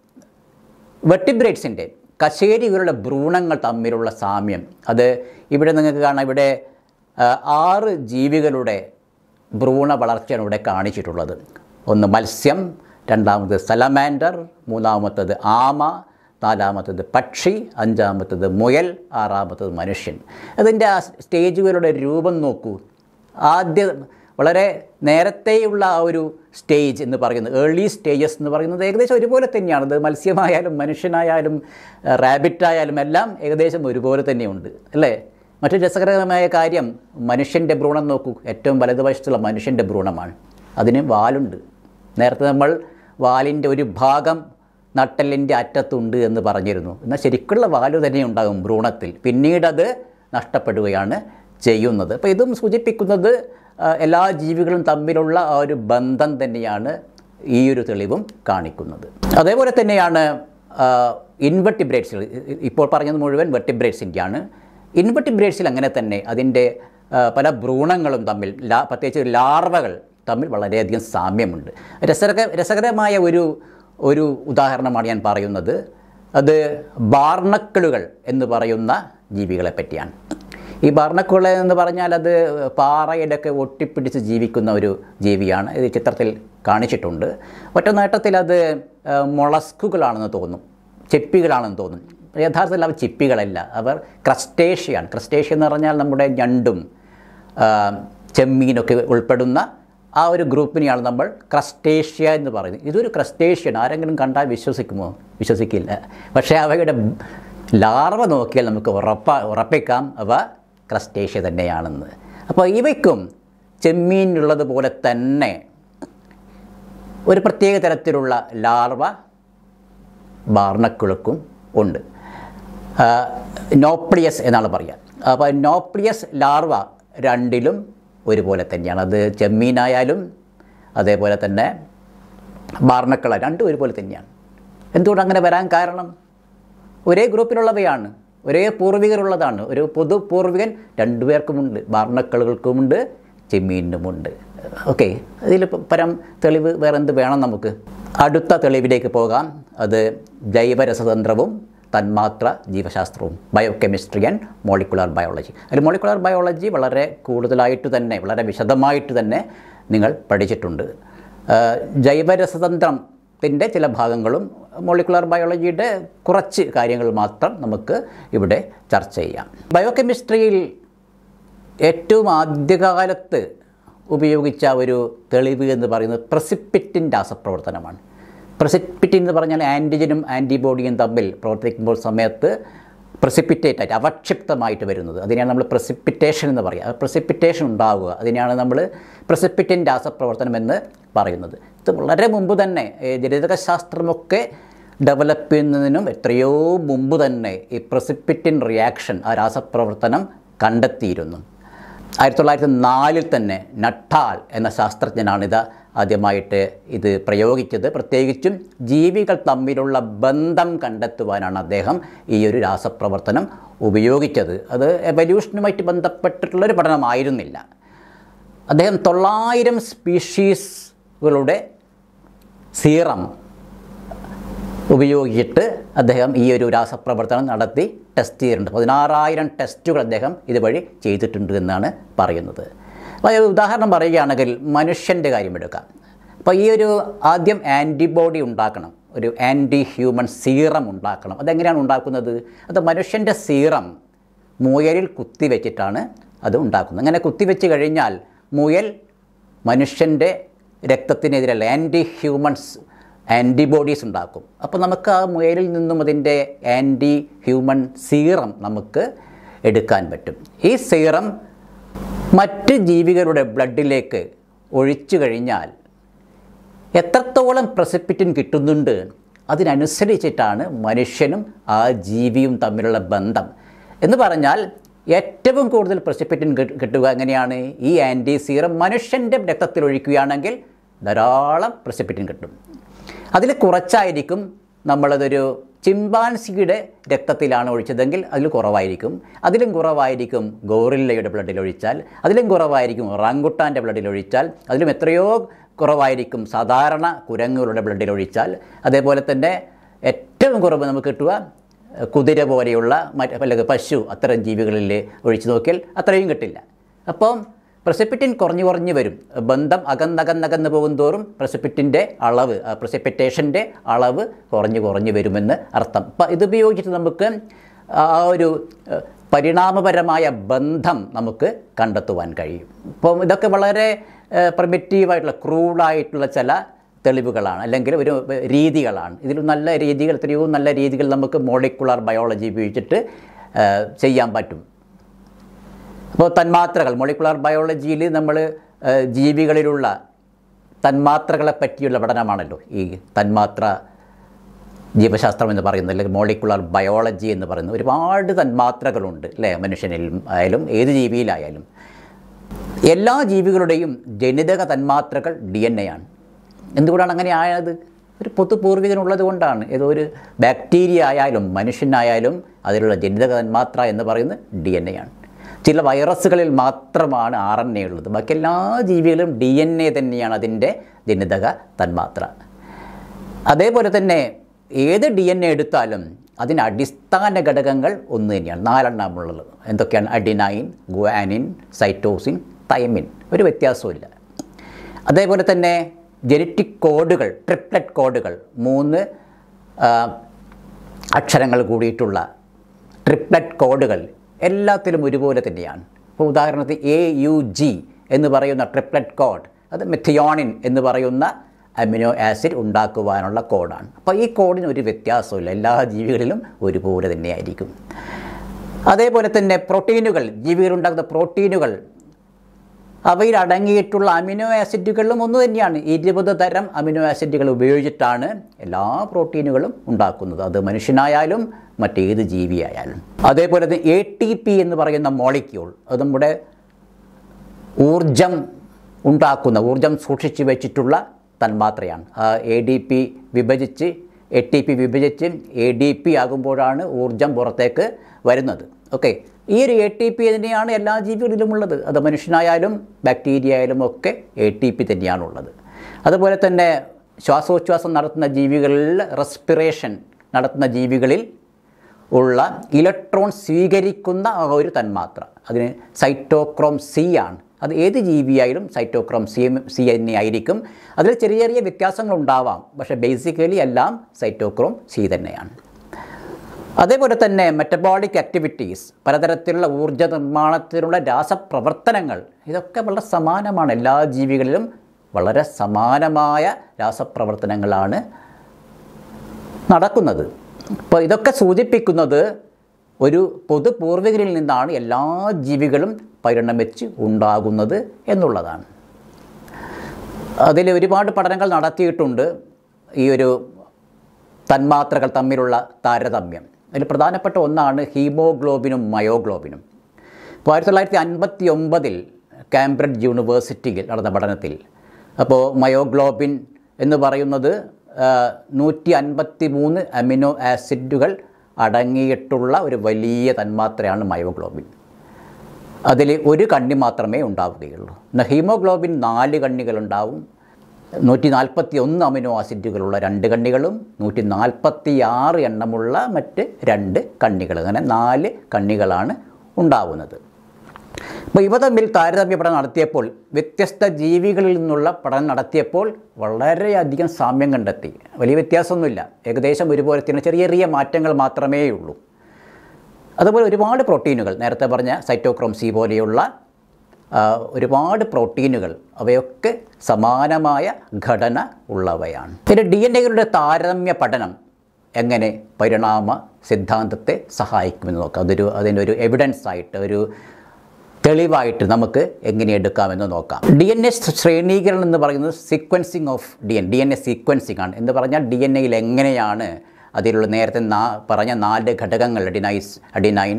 വെർട്ടിബ്രേറ്റ്സിൻ്റെ കശേരികളുടെ ഭ്രൂണങ്ങൾ തമ്മിലുള്ള സാമ്യം അത് ഇവിടെ നിങ്ങൾക്ക് കാണാം ഇവിടെ ആ, ആറ് ജീവികളുടെ ഭ്രൂണ വളർച്ചയാണ് ഇവിടെ കാണിച്ചിട്ടുള്ളത് ഒന്ന് മത്സ്യം രണ്ടാമത് സലമാൻഡർ മൂന്നാമത്തത് ആമ നാലാമത്തത് പക്ഷി അഞ്ചാമത്തത് മുയൽ ആറാമത്തത് മനുഷ്യൻ അതിൻ്റെ ആ സ്റ്റേജുകളുടെ രൂപം നോക്കൂ ആദ്യ വളരെ നേരത്തെയുള്ള ആ ഒരു സ്റ്റേജ് എന്ന് പറയുന്നത് ഏർലി സ്റ്റേജസ് എന്ന് പറയുന്നത് ഏകദേശം ഒരുപോലെ തന്നെയാണ് അത് മത്സ്യമായാലും മനുഷ്യനായാലും റാബിറ്റായാലും എല്ലാം ഏകദേശം ഒരുപോലെ തന്നെയുണ്ട് അല്ലേ മറ്റൊരു രസകരമായ കാര്യം മനുഷ്യൻ്റെ ഭ്രൂണം നോക്കൂ ഏറ്റവും വലതുവശത്തുള്ള മനുഷ്യൻ്റെ ഭ്രൂണമാണ് അതിന് വാലുണ്ട് നേരത്തെ നമ്മൾ വാലിൻ്റെ ഒരു ഭാഗം നട്ടലിൻ്റെ അറ്റത്തുണ്ട് എന്ന് പറഞ്ഞിരുന്നു എന്നാൽ ശരിക്കുള്ള വാല് തന്നെ ഉണ്ടാകും ഭ്രൂണത്തിൽ പിന്നീടത് നഷ്ടപ്പെടുകയാണ് ചെയ്യുന്നത് അപ്പോൾ ഇതും സൂചിപ്പിക്കുന്നത് ആ, എല്ലാ ജീവികളും തമ്മിലുള്ള ആ ഒരു ബന്ധം തന്നെയാണ് ഈ ഒരു തെളിവും കാണിക്കുന്നത് അതേപോലെ തന്നെയാണ് ഇൻവെർട്ടിബ്രേറ്റ്സുകൾ ഇപ്പോൾ പറഞ്ഞത് മുഴുവൻ വെർട്ടിബ്രേറ്റ്സിൻ്റെയാണ് ഇൻവെർട്ടിബ്രേറ്റ്സിൽ അങ്ങനെ തന്നെ അതിൻ്റെ ആ, പല ഭ്രൂണങ്ങളും തമ്മിൽ ലാ പ്രത്യേകിച്ച് ലാർവകൾ തമ്മിൽ വളരെയധികം സാമ്യമുണ്ട് രസകര രസകരമായ ഒരു ഒരു ഉദാഹരണമാണ് ഞാൻ പറയുന്നത് അത് ബാർണക്കിളുകൾ എന്ന് പറയുന്ന ജീവികളെ പറ്റിയാണ് ഈ ബാർണക്കുകൾ എന്ന് പറഞ്ഞാൽ അത് പാറയിലൊക്കെ ഒട്ടിപ്പിടിച്ച് ജീവിക്കുന്ന ഒരു ജീവിയാണ് ഇത് ചിത്രത്തിൽ കാണിച്ചിട്ടുണ്ട് ഒറ്റ നേട്ടത്തിൽ അത് ആ, മൊളസ്കുകളാണെന്ന് തോന്നും ചിപ്പികളാണെന്ന് തോന്നും യഥാർത്ഥത്തിൽ അവർ ചിപ്പികളല്ല അവർ ക്രസ്റ്റേഷ്യയാണ് ക്രസ്റ്റേഷ്യ എന്ന് പറഞ്ഞാൽ നമ്മുടെ ഞണ്ടും ആ, ചെമ്മീനൊക്കെ ഉൾപ്പെടുന്ന ആ ഒരു ഗ്രൂപ്പിനെയാണ് നമ്മൾ ക്രസ്റ്റേഷ്യ എന്ന് പറയുന്നത് ഇതൊരു ക്രസ്റ്റേഷ്യൻ ആരെങ്കിലും കണ്ടാൽ വിശ്വസിക്കുമോ വിശ്വസിക്കില്ല പക്ഷേ അവയുടെ ലാർവ നോക്കിയാൽ നമുക്ക് ഉറപ്പ ഉറപ്പിക്കാം അവ ക്രസ്റ്റേഷ്യ തന്നെയാണെന്ന് അപ്പോൾ ഇവയ്ക്കും ചെമ്മീനുള്ളതുപോലെ തന്നെ ഒരു പ്രത്യേക തരത്തിലുള്ള ലാർവ ബാർണക്കിളുക്കും ഉണ്ട് ആ, നോപ്ലിയസ് എന്നാണ് പറയുക അപ്പോൾ നോപ്ലിയസ് ലാർവ രണ്ടിലും ഒരുപോലെ തന്നെയാണ് അത് ചെമ്മീനായാലും അതേപോലെ തന്നെ ബാർണക്കള രണ്ടും ഒരുപോലെ തന്നെയാണ് എന്തുകൊണ്ട് അങ്ങനെ വരാൻ കാരണം ഒരേ ഗ്രൂപ്പിലുള്ളവയാണ് ഒരേ പൂർവികരുള്ളതാണ് ഒരു പൊതു പൂർവികൻ രണ്ടുപേർക്കുമുണ്ട് ബാർണക്കളുകൾക്കുമുണ്ട് ചെമ്മീനുമുണ്ട് ഓക്കെ ഇതിൽ പരം തെളിവ് വേറെ എന്ത് വേണം നമുക്ക് അടുത്ത തെളിവിലേക്ക് പോകാം അത് ജൈവരസതന്ത്രവും തന്മാത്ര ജീവശാസ്ത്രവും ബയോകെമിസ്ട്രി ആൻഡ് മോളിക്കുലാർ ബയോളജി അതിൽ മോളിക്കുലാർ ബയോളജി വളരെ കൂടുതലായിട്ട് തന്നെ വളരെ വിശദമായിട്ട് തന്നെ നിങ്ങൾ പഠിച്ചിട്ടുണ്ട് ആ, ജൈവരസതന്ത്രത്തിൻ്റെ ചില ഭാഗങ്ങളും മോളിക്കുലാർ ബയോളജിയുടെ കുറച്ച് കാര്യങ്ങൾ മാത്രം നമുക്ക് ഇവിടെ ചർച്ച ചെയ്യാം ബയോകെമിസ്ട്രിയിൽ ഏറ്റവും ആദ്യകാലത്ത് ഉപയോഗിച്ച ഒരു തെളിവ് എന്ന് പറയുന്നത് പ്രസിപ്പിറ്റിൻ രാസപ്രവർത്തനമാണ് പ്രസിപ്പിറ്റിൻ എന്ന് പറഞ്ഞാൽ ആൻറ്റിജനും ആൻറ്റിബോഡിയും തമ്മിൽ പ്രവർത്തിക്കുമ്പോൾ സമയത്ത് പ്രസിപ്പിറ്റേറ്റ് ആയിട്ട് അവക്ഷിപ്തമായിട്ട് വരുന്നത് അതിനെയാണ് നമ്മൾ പ്രസിപ്പിറ്റേഷൻ എന്ന് പറയുക പ്രസിപ്പിറ്റേഷൻ ഉണ്ടാവുക അതിനെയാണ് നമ്മൾ പ്രസിപ്പിറ്റിൻ രാസപ്രവർത്തനം എന്ന് പറയുന്നത് ഇത് വളരെ മുമ്പ് തന്നെ ഏ, ജനിതകശാസ്ത്രമൊക്കെ ഡെവലപ്പ് ചെയ്യുന്നതിനും എത്രയോ മുമ്പ് തന്നെ ഈ പ്രസിപ്പിറ്റിൻ റിയാക്ഷൻ ആ രാസപ്രവർത്തനം കണ്ടെത്തിയിരുന്നു ആയിരത്തി തൊള്ളായിരത്തി നാലിൽ തന്നെ നട്ടാൽ എന്ന ശാസ്ത്രജ്ഞനാണിത് ആദ്യമായിട്ട് ഇത് പ്രയോഗിച്ചത് പ്രത്യേകിച്ചും ജീവികൾ തമ്മിലുള്ള ബന്ധം കണ്ടെത്തുവാനാണ് അദ്ദേഹം ഈ ഒരു രാസപ്രവർത്തനം ഉപയോഗിച്ചത് അത് എവല്യൂഷനുമായിട്ട് ബന്ധപ്പെട്ടിട്ടുള്ളൊരു പഠനമായിരുന്നില്ല അദ്ദേഹം തൊള്ളായിരം സ്പീഷീസുകളുടെ സീറം ഉപയോഗിച്ചിട്ട് അദ്ദേഹം ഈ ഒരു രാസപ്രവർത്തനം നടത്തി ടെസ്റ്റ് ചെയ്തിട്ടുണ്ട് പതിനാറായിരം ടെസ്റ്റുകൾ അദ്ദേഹം ഇതുവഴി ചെയ്തിട്ടുണ്ട് എന്നാണ് പറയുന്നത് അപ്പോൾ ഒരു ഉദാഹരണം പറയുകയാണെങ്കിൽ മനുഷ്യൻ്റെ കാര്യം എടുക്കാം അപ്പോൾ ഈ ഒരു ആദ്യം ആൻറ്റിബോഡി ഉണ്ടാക്കണം ഒരു ആൻറ്റി ഹ്യൂമൻ സീറം ഉണ്ടാക്കണം അതെങ്ങനെയാണ് ഉണ്ടാക്കുന്നത് അത് മനുഷ്യൻ്റെ സീറം മുയലിൽ കുത്തിവെച്ചിട്ടാണ് അത് ഉണ്ടാക്കുന്നത് അങ്ങനെ കുത്തിവെച്ച് കഴിഞ്ഞാൽ മുയൽ മനുഷ്യൻ്റെ രക്തത്തിനെതിരല്ല ആൻറ്റി ഹ്യൂമൻസ് ആൻറ്റിബോഡീസ് ഉണ്ടാക്കും അപ്പോൾ നമുക്ക് ആ മുയലിൽ നിന്നും അതിൻ്റെ ആൻറ്റി ഹ്യൂമൻ സീറം നമുക്ക് എടുക്കാൻ പറ്റും ഈ സീറം മറ്റ് ജീവികളുടെ ബ്ലഡിലേക്ക് ഒഴിച്ചു കഴിഞ്ഞാൽ എത്രത്തോളം പ്രസിപ്പിറ്റിൻ കിട്ടുന്നുണ്ട് അതിനനുസരിച്ചിട്ടാണ് മനുഷ്യനും ആ ജീവിയും തമ്മിലുള്ള ബന്ധം എന്ന് പറഞ്ഞാൽ ഏറ്റവും കൂടുതൽ പ്രസിപ്പിറ്റിൻ കിട്ടുക എങ്ങനെയാണ് ഈ ആൻറ്റി സീറം മനുഷ്യൻ്റെ രക്തത്തിൽ ഒഴിക്കുകയാണെങ്കിൽ ധാരാളം പ്രസിപ്പിറ്റിൻ കിട്ടും അതിൽ കുറച്ചായിരിക്കും നമ്മളതൊരു ചിമ്പാൻസിയുടെ രക്തത്തിലാണ് ഒഴിച്ചതെങ്കിൽ അതിൽ കുറവായിരിക്കും അതിലും കുറവായിരിക്കും ഗോറില്ലയുടെ ബ്ലഡിൽ ഒഴിച്ചാൽ അതിലും കുറവായിരിക്കും റാങ്കുട്ടാൻ്റെ ബ്ലഡിൽ ഒഴിച്ചാൽ അതിലും എത്രയോ കുറവായിരിക്കും സാധാരണ കുരങ്ങുകളുടെ ബ്ലഡിൽ ഒഴിച്ചാൽ അതേപോലെ തന്നെ ഏറ്റവും കുറവ് നമുക്ക് കിട്ടുക കുതിര പോലെയുള്ള മറ്റ് അല്ലെങ്കിൽ പശു അത്തരം ജീവികളിൽ ഒഴിച്ചു നോക്കിയാൽ അത്രയും കിട്ടില്ല അപ്പം പ്രസിപ്പിറ്റിൻ കുറഞ്ഞു കുറഞ്ഞു വരും ബന്ധം അകന്നകന്നകന്ന് പോകും തോറും പ്രസിപ്പിറ്റിൻ്റെ അളവ് പ്രസിപ്പിറ്റേഷൻ്റെ അളവ് കുറഞ്ഞു കുറഞ്ഞു വരുമെന്ന് അർത്ഥം അപ്പം ഇതുപയോഗിച്ചിട്ട് നമുക്ക് ആ ഒരു ഏഹ്, പരിണാമപരമായ ബന്ധം നമുക്ക് കണ്ടെത്തുവാൻ കഴിയും അപ്പം ഇതൊക്കെ വളരെ പ്രമിറ്റീവായിട്ടുള്ള ക്രൂഡായിട്ടുള്ള ചില തെളിവുകളാണ് അല്ലെങ്കിൽ ഒരു രീതികളാണ് ഇതിൽ നല്ല രീതികൾ എത്രയോ നല്ല രീതികൾ നമുക്ക് മോളിക്കുലാർ ബയോളജി ഉപയോഗിച്ചിട്ട് ഏഹ്, ചെയ്യാൻ പറ്റും അപ്പോൾ തന്മാത്രകൾ മോളിക്കുലാർ ബയോളജിയിൽ നമ്മൾ ഏഹ്, ജീവികളിലുള്ള തന്മാത്രകളെ പറ്റിയുള്ള പഠനമാണല്ലോ ഈ തന്മാത്ര ജീവശാസ്ത്രം എന്ന് പറയുന്നത് അല്ലെങ്കിൽ മോളിക്കുലാർ ബയോളജി എന്ന് പറയുന്നത് ഒരുപാട് തന്മാത്രകളുണ്ട് അല്ലേ മനുഷ്യനിലും ആയാലും ഏത് ജീവിയിലായാലും എല്ലാ ജീവികളുടെയും ജനിതക തന്മാത്രകൾ ഡി എൻ എ ആണ് എന്തുകൊണ്ടാണ് അങ്ങനെ ആയത് ഒരു പൊതുപൂർവികനുള്ളത് കൊണ്ടാണ് ഏതോ ഒരു ബാക്ടീരിയ ആയാലും മനുഷ്യനായാലും അതിലുള്ള ജനിതക തന്മാത്ര എന്ന് പറയുന്നത് ഡി എൻ എ ആണ് ചില വൈറസുകളിൽ മാത്രമാണ് ആർ എൻ എ ഉള്ളത് ബാക്കി എല്ലാ ജീവികളും ഡി എൻ എ തന്നെയാണ് അതിൻ്റെ ജനിതക തന്മാത്ര അതേപോലെ തന്നെ ഏത് ഡി എൻ എ എടുത്താലും അതിന് അടിസ്ഥാന ഘടകങ്ങൾ ഒന്ന് തന്നെയാണ് നാലെണ്ണമുള്ളത് എന്തൊക്കെയാണ് അഡിനൈൻ ഗുവാനിൻ സൈറ്റോസിൻ തൈമിൻ ഒരു വ്യത്യാസവും അതേപോലെ തന്നെ ജനറ്റിക് കോഡുകൾ ട്രിപ്ലറ്റ് കോഡുകൾ മൂന്ന് ആ, അക്ഷരങ്ങൾ കൂടിയിട്ടുള്ള ട്രിപ്ലറ്റ് കോഡുകൾ എല്ലാത്തിലും ഒരുപോലെ തന്നെയാണ് ഇപ്പോൾ ഉദാഹരണത്തിന് എ യു ജി എന്ന് പറയുന്ന ട്രിപ്ലറ്റ് കോഡ് അത് മെഥിയോണിൻ എന്ന് പറയുന്ന അമിനോ ആസിഡ് ഉണ്ടാക്കുവാനുള്ള കോഡാണ് അപ്പോൾ ഈ കോഡിന് ഒരു വ്യത്യാസമില്ല എല്ലാ ജീവികളിലും ഒരുപോലെ തന്നെയായിരിക്കും അതേപോലെ തന്നെ പ്രോട്ടീനുകൾ ജീവികളുണ്ടാക്കുന്ന പ്രോട്ടീനുകൾ അവയിൽ അടങ്ങിയിട്ടുള്ള അമിനോ ആസിഡുകളിലും ഒന്ന് തന്നെയാണ് ഇരുപത് തരം അമിനോ ആസിഡുകൾ ഉപയോഗിച്ചിട്ടാണ് എല്ലാ പ്രോട്ടീനുകളും ഉണ്ടാക്കുന്നത് അത് മനുഷ്യനായാലും മറ്റേത് ജീവിയായാലും അതേപോലെ തന്നെ എ ടി പി എന്ന് പറയുന്ന മോളിക്യൂൾ അത് നമ്മുടെ ഊർജം ഉണ്ടാക്കുന്ന ഊർജം സൂക്ഷിച്ചു വെച്ചിട്ടുള്ള തന്മാത്രയാണ് ആ എ ഡി പി വിഭജിച്ച് എ ടി പി വിഭജിച്ച് എ ഡി പി ആകുമ്പോഴാണ് ഊർജം പുറത്തേക്ക് വരുന്നത് ഓക്കെ ഈ ഒരു എ ടി പി തന്നെയാണ് എല്ലാ ജീവികളിലും ഉള്ളത് അത് മനുഷ്യനായാലും ബാക്ടീരിയ ആയാലും ഒക്കെ എ ടി പി തന്നെയാണുള്ളത് അതുപോലെ തന്നെ ശ്വാസോച്ഛ്വാസം നടത്തുന്ന ജീവികളിൽ റെസ്പിറേഷൻ നടത്തുന്ന ജീവികളിൽ ഉള്ള ഇലക്ട്രോൺ സ്വീകരിക്കുന്ന ആ ഒരു തന്മാത്ര അതിന് സൈറ്റോക്രോം സി ആണ് അത് ഏത് ജീവിയായാലും സൈറ്റോക്രോം സി സി തന്നെ ആയിരിക്കും അതിൽ ചെറിയ ചെറിയ വ്യത്യാസങ്ങൾ ഉണ്ടാവാം പക്ഷേ ബേസിക്കലി എല്ലാം സൈറ്റോക്രോം സി തന്നെയാണ് അതേപോലെ തന്നെ മെറ്റബോളിക് ആക്ടിവിറ്റീസ് പലതരത്തിലുള്ള ഊർജ്ജ നിർമ്മാണത്തിലുള്ള രാസപ്രവർത്തനങ്ങൾ ഇതൊക്കെ വളരെ സമാനമാണ് എല്ലാ ജീവികളിലും വളരെ സമാനമായ രാസപ്രവർത്തനങ്ങളാണ് നടക്കുന്നത് അപ്പോൾ ഇതൊക്കെ സൂചിപ്പിക്കുന്നത് ഒരു പൊതു പൂർവികരിൽ നിന്നാണ് എല്ലാ ജീവികളും പരിണമിച്ച് ഉണ്ടാകുന്നത് എന്നുള്ളതാണ് അതിൽ ഒരുപാട് പഠനങ്ങൾ നടത്തിയിട്ടുണ്ട് ഈ ഒരു തന്മാത്രകൾ തമ്മിലുള്ള താരതമ്യം അതിൽ പ്രധാനപ്പെട്ട ഒന്നാണ് ഹീമോഗ്ലോബിനും മയോഗ്ലോബിനും അപ്പോൾ ആയിരത്തി തൊള്ളായിരത്തി അൻപത്തി ഒമ്പതിൽ കാംബ്രിഡ്ജ് യൂണിവേഴ്സിറ്റിയിൽ നടന്ന പഠനത്തിൽ അപ്പോൾ മയോഗ്ലോബിൻ എന്ന് പറയുന്നത് നൂറ്റി അൻപത്തി മൂന്ന് അമിനോ ആസിഡുകൾ അടങ്ങിയിട്ടുള്ള ഒരു വലിയ തന്മാത്രയാണ് മയോഗ്ലോബിൻ അതിൽ ഒരു കണ്ണി മാത്രമേ ഉണ്ടാവുകയുള്ളൂ എന്നാൽ ഹീമോഗ്ലോബിൻ നാല് കണ്ണികളുണ്ടാവും നൂറ്റി നാൽപ്പത്തി ഒന്ന് അമിനോ ആസിഡുകളുള്ള രണ്ട് കണ്ണികളും നൂറ്റി നാൽപ്പത്തി ആറ് എണ്ണമുള്ള മറ്റ് രണ്ട് കണ്ണികൾ അങ്ങനെ നാല് കണ്ണികളാണ് ഉണ്ടാവുന്നത് അപ്പോൾ ഇവ തമ്മിൽ താരതമ്യ പഠനം നടത്തിയപ്പോൾ വ്യത്യസ്ത ജീവികളിൽ നിന്നുള്ള പഠനം നടത്തിയപ്പോൾ വളരെയധികം സാമ്യം കണ്ടെത്തി വലിയ വ്യത്യാസമൊന്നുമില്ല ഏകദേശം ഒരുപോലെ തന്നെ ചെറിയ ചെറിയ മാറ്റങ്ങൾ മാത്രമേ ഉള്ളൂ അതുപോലെ ഒരുപാട് പ്രോട്ടീനുകൾ നേരത്തെ പറഞ്ഞ സൈറ്റോക്രോം സി പോലെയുള്ള ആ, ഒരുപാട് പ്രോട്ടീനുകൾ അവയൊക്കെ സമാനമായ ഘടന ഉള്ളവയാണ് പിന്നെ ഡി എൻ എകളുടെ താരതമ്യ പഠനം എങ്ങനെ പരിണാമ സിദ്ധാന്തത്തെ സഹായിക്കുമെന്ന് നോക്കാം അതൊരു അതിനൊരു എവിഡൻസ് ആയിട്ട് ഒരു തെളിവായിട്ട് നമുക്ക് എങ്ങനെ എടുക്കാമെന്ന് നോക്കാം ഡി എൻ എ ശ്രേണീകരണം എന്ന് പറയുന്നത് sequencing of D N D N A sequencing ആണ് എന്ന് പറഞ്ഞാൽ ഡി എൻ എയിൽ എങ്ങനെയാണ് അതിലുള്ള നേരത്തെ നാ പറഞ്ഞ നാല് ഘടകങ്ങൾ അഡിനൈസ് അഡിനൈൻ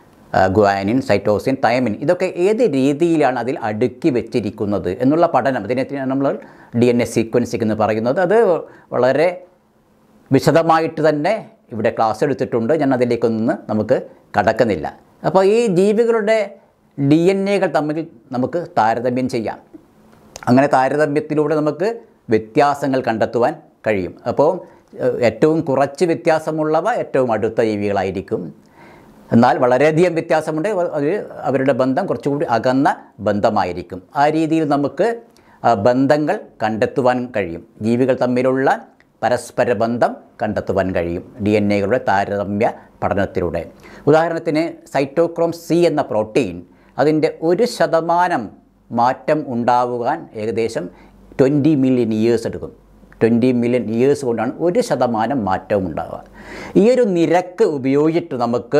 ഗ്വാനിൻ സൈറ്റോസിൻ തൈമിൻ ഇതൊക്കെ ഏത് രീതിയിലാണ് അതിൽ അടുക്കി വെച്ചിരിക്കുന്നത് എന്നുള്ള പഠനം അതിനെ നമ്മൾ ഡി എൻ എ സീക്വൻസിങ് എന്ന് പറയുന്നത് അത് വളരെ വിശദമായിട്ട് തന്നെ ഇവിടെ ക്ലാസ് എടുത്തിട്ടുണ്ട് ഞാൻ അതിലേക്കൊന്നും നമുക്ക് കടക്കുന്നില്ല അപ്പോൾ ഈ ജീവികളുടെ ഡി എൻ എകൾ തമ്മിൽ നമുക്ക് താരതമ്യം ചെയ്യാം അങ്ങനെ താരതമ്യത്തിലൂടെ നമുക്ക് വ്യത്യാസങ്ങൾ കണ്ടെത്തുവാൻ കഴിയും അപ്പോൾ ഏഹ്, ഏറ്റവും കുറച്ച് വ്യത്യാസമുള്ളവ ഏറ്റവും അടുത്ത ജീവികളായിരിക്കും എന്നാൽ വളരെയധികം വ്യത്യാസമുണ്ട് അത് അവരുടെ ബന്ധം കുറച്ചുകൂടി അകന്ന ബന്ധമായിരിക്കും ആ രീതിയിൽ നമുക്ക് ആ, ബന്ധങ്ങൾ കണ്ടെത്തുവാൻ കഴിയും ജീവികൾ തമ്മിലുള്ള പരസ്പര ബന്ധം കണ്ടെത്തുവാൻ കഴിയും ഡി എൻ എകളുടെ താരതമ്യ പഠനത്തിലൂടെ ഉദാഹരണത്തിന് സൈറ്റോക്രോം സി എന്ന പ്രോട്ടീൻ അതിൻ്റെ ഒരു ശതമാനം മാറ്റം ഉണ്ടാവുവാൻ ഏകദേശം ട്വൻറ്റി മില്യൺ ഇയേഴ്സ് എടുക്കും ട്വൻറ്റി മില്യൺ ഇയേഴ്സ് കൊണ്ടാണ് ഒരു ശതമാനം മാറ്റവും ഉണ്ടാവുക ഈ ഒരു നിരക്ക് ഉപയോഗിച്ചിട്ട് നമുക്ക്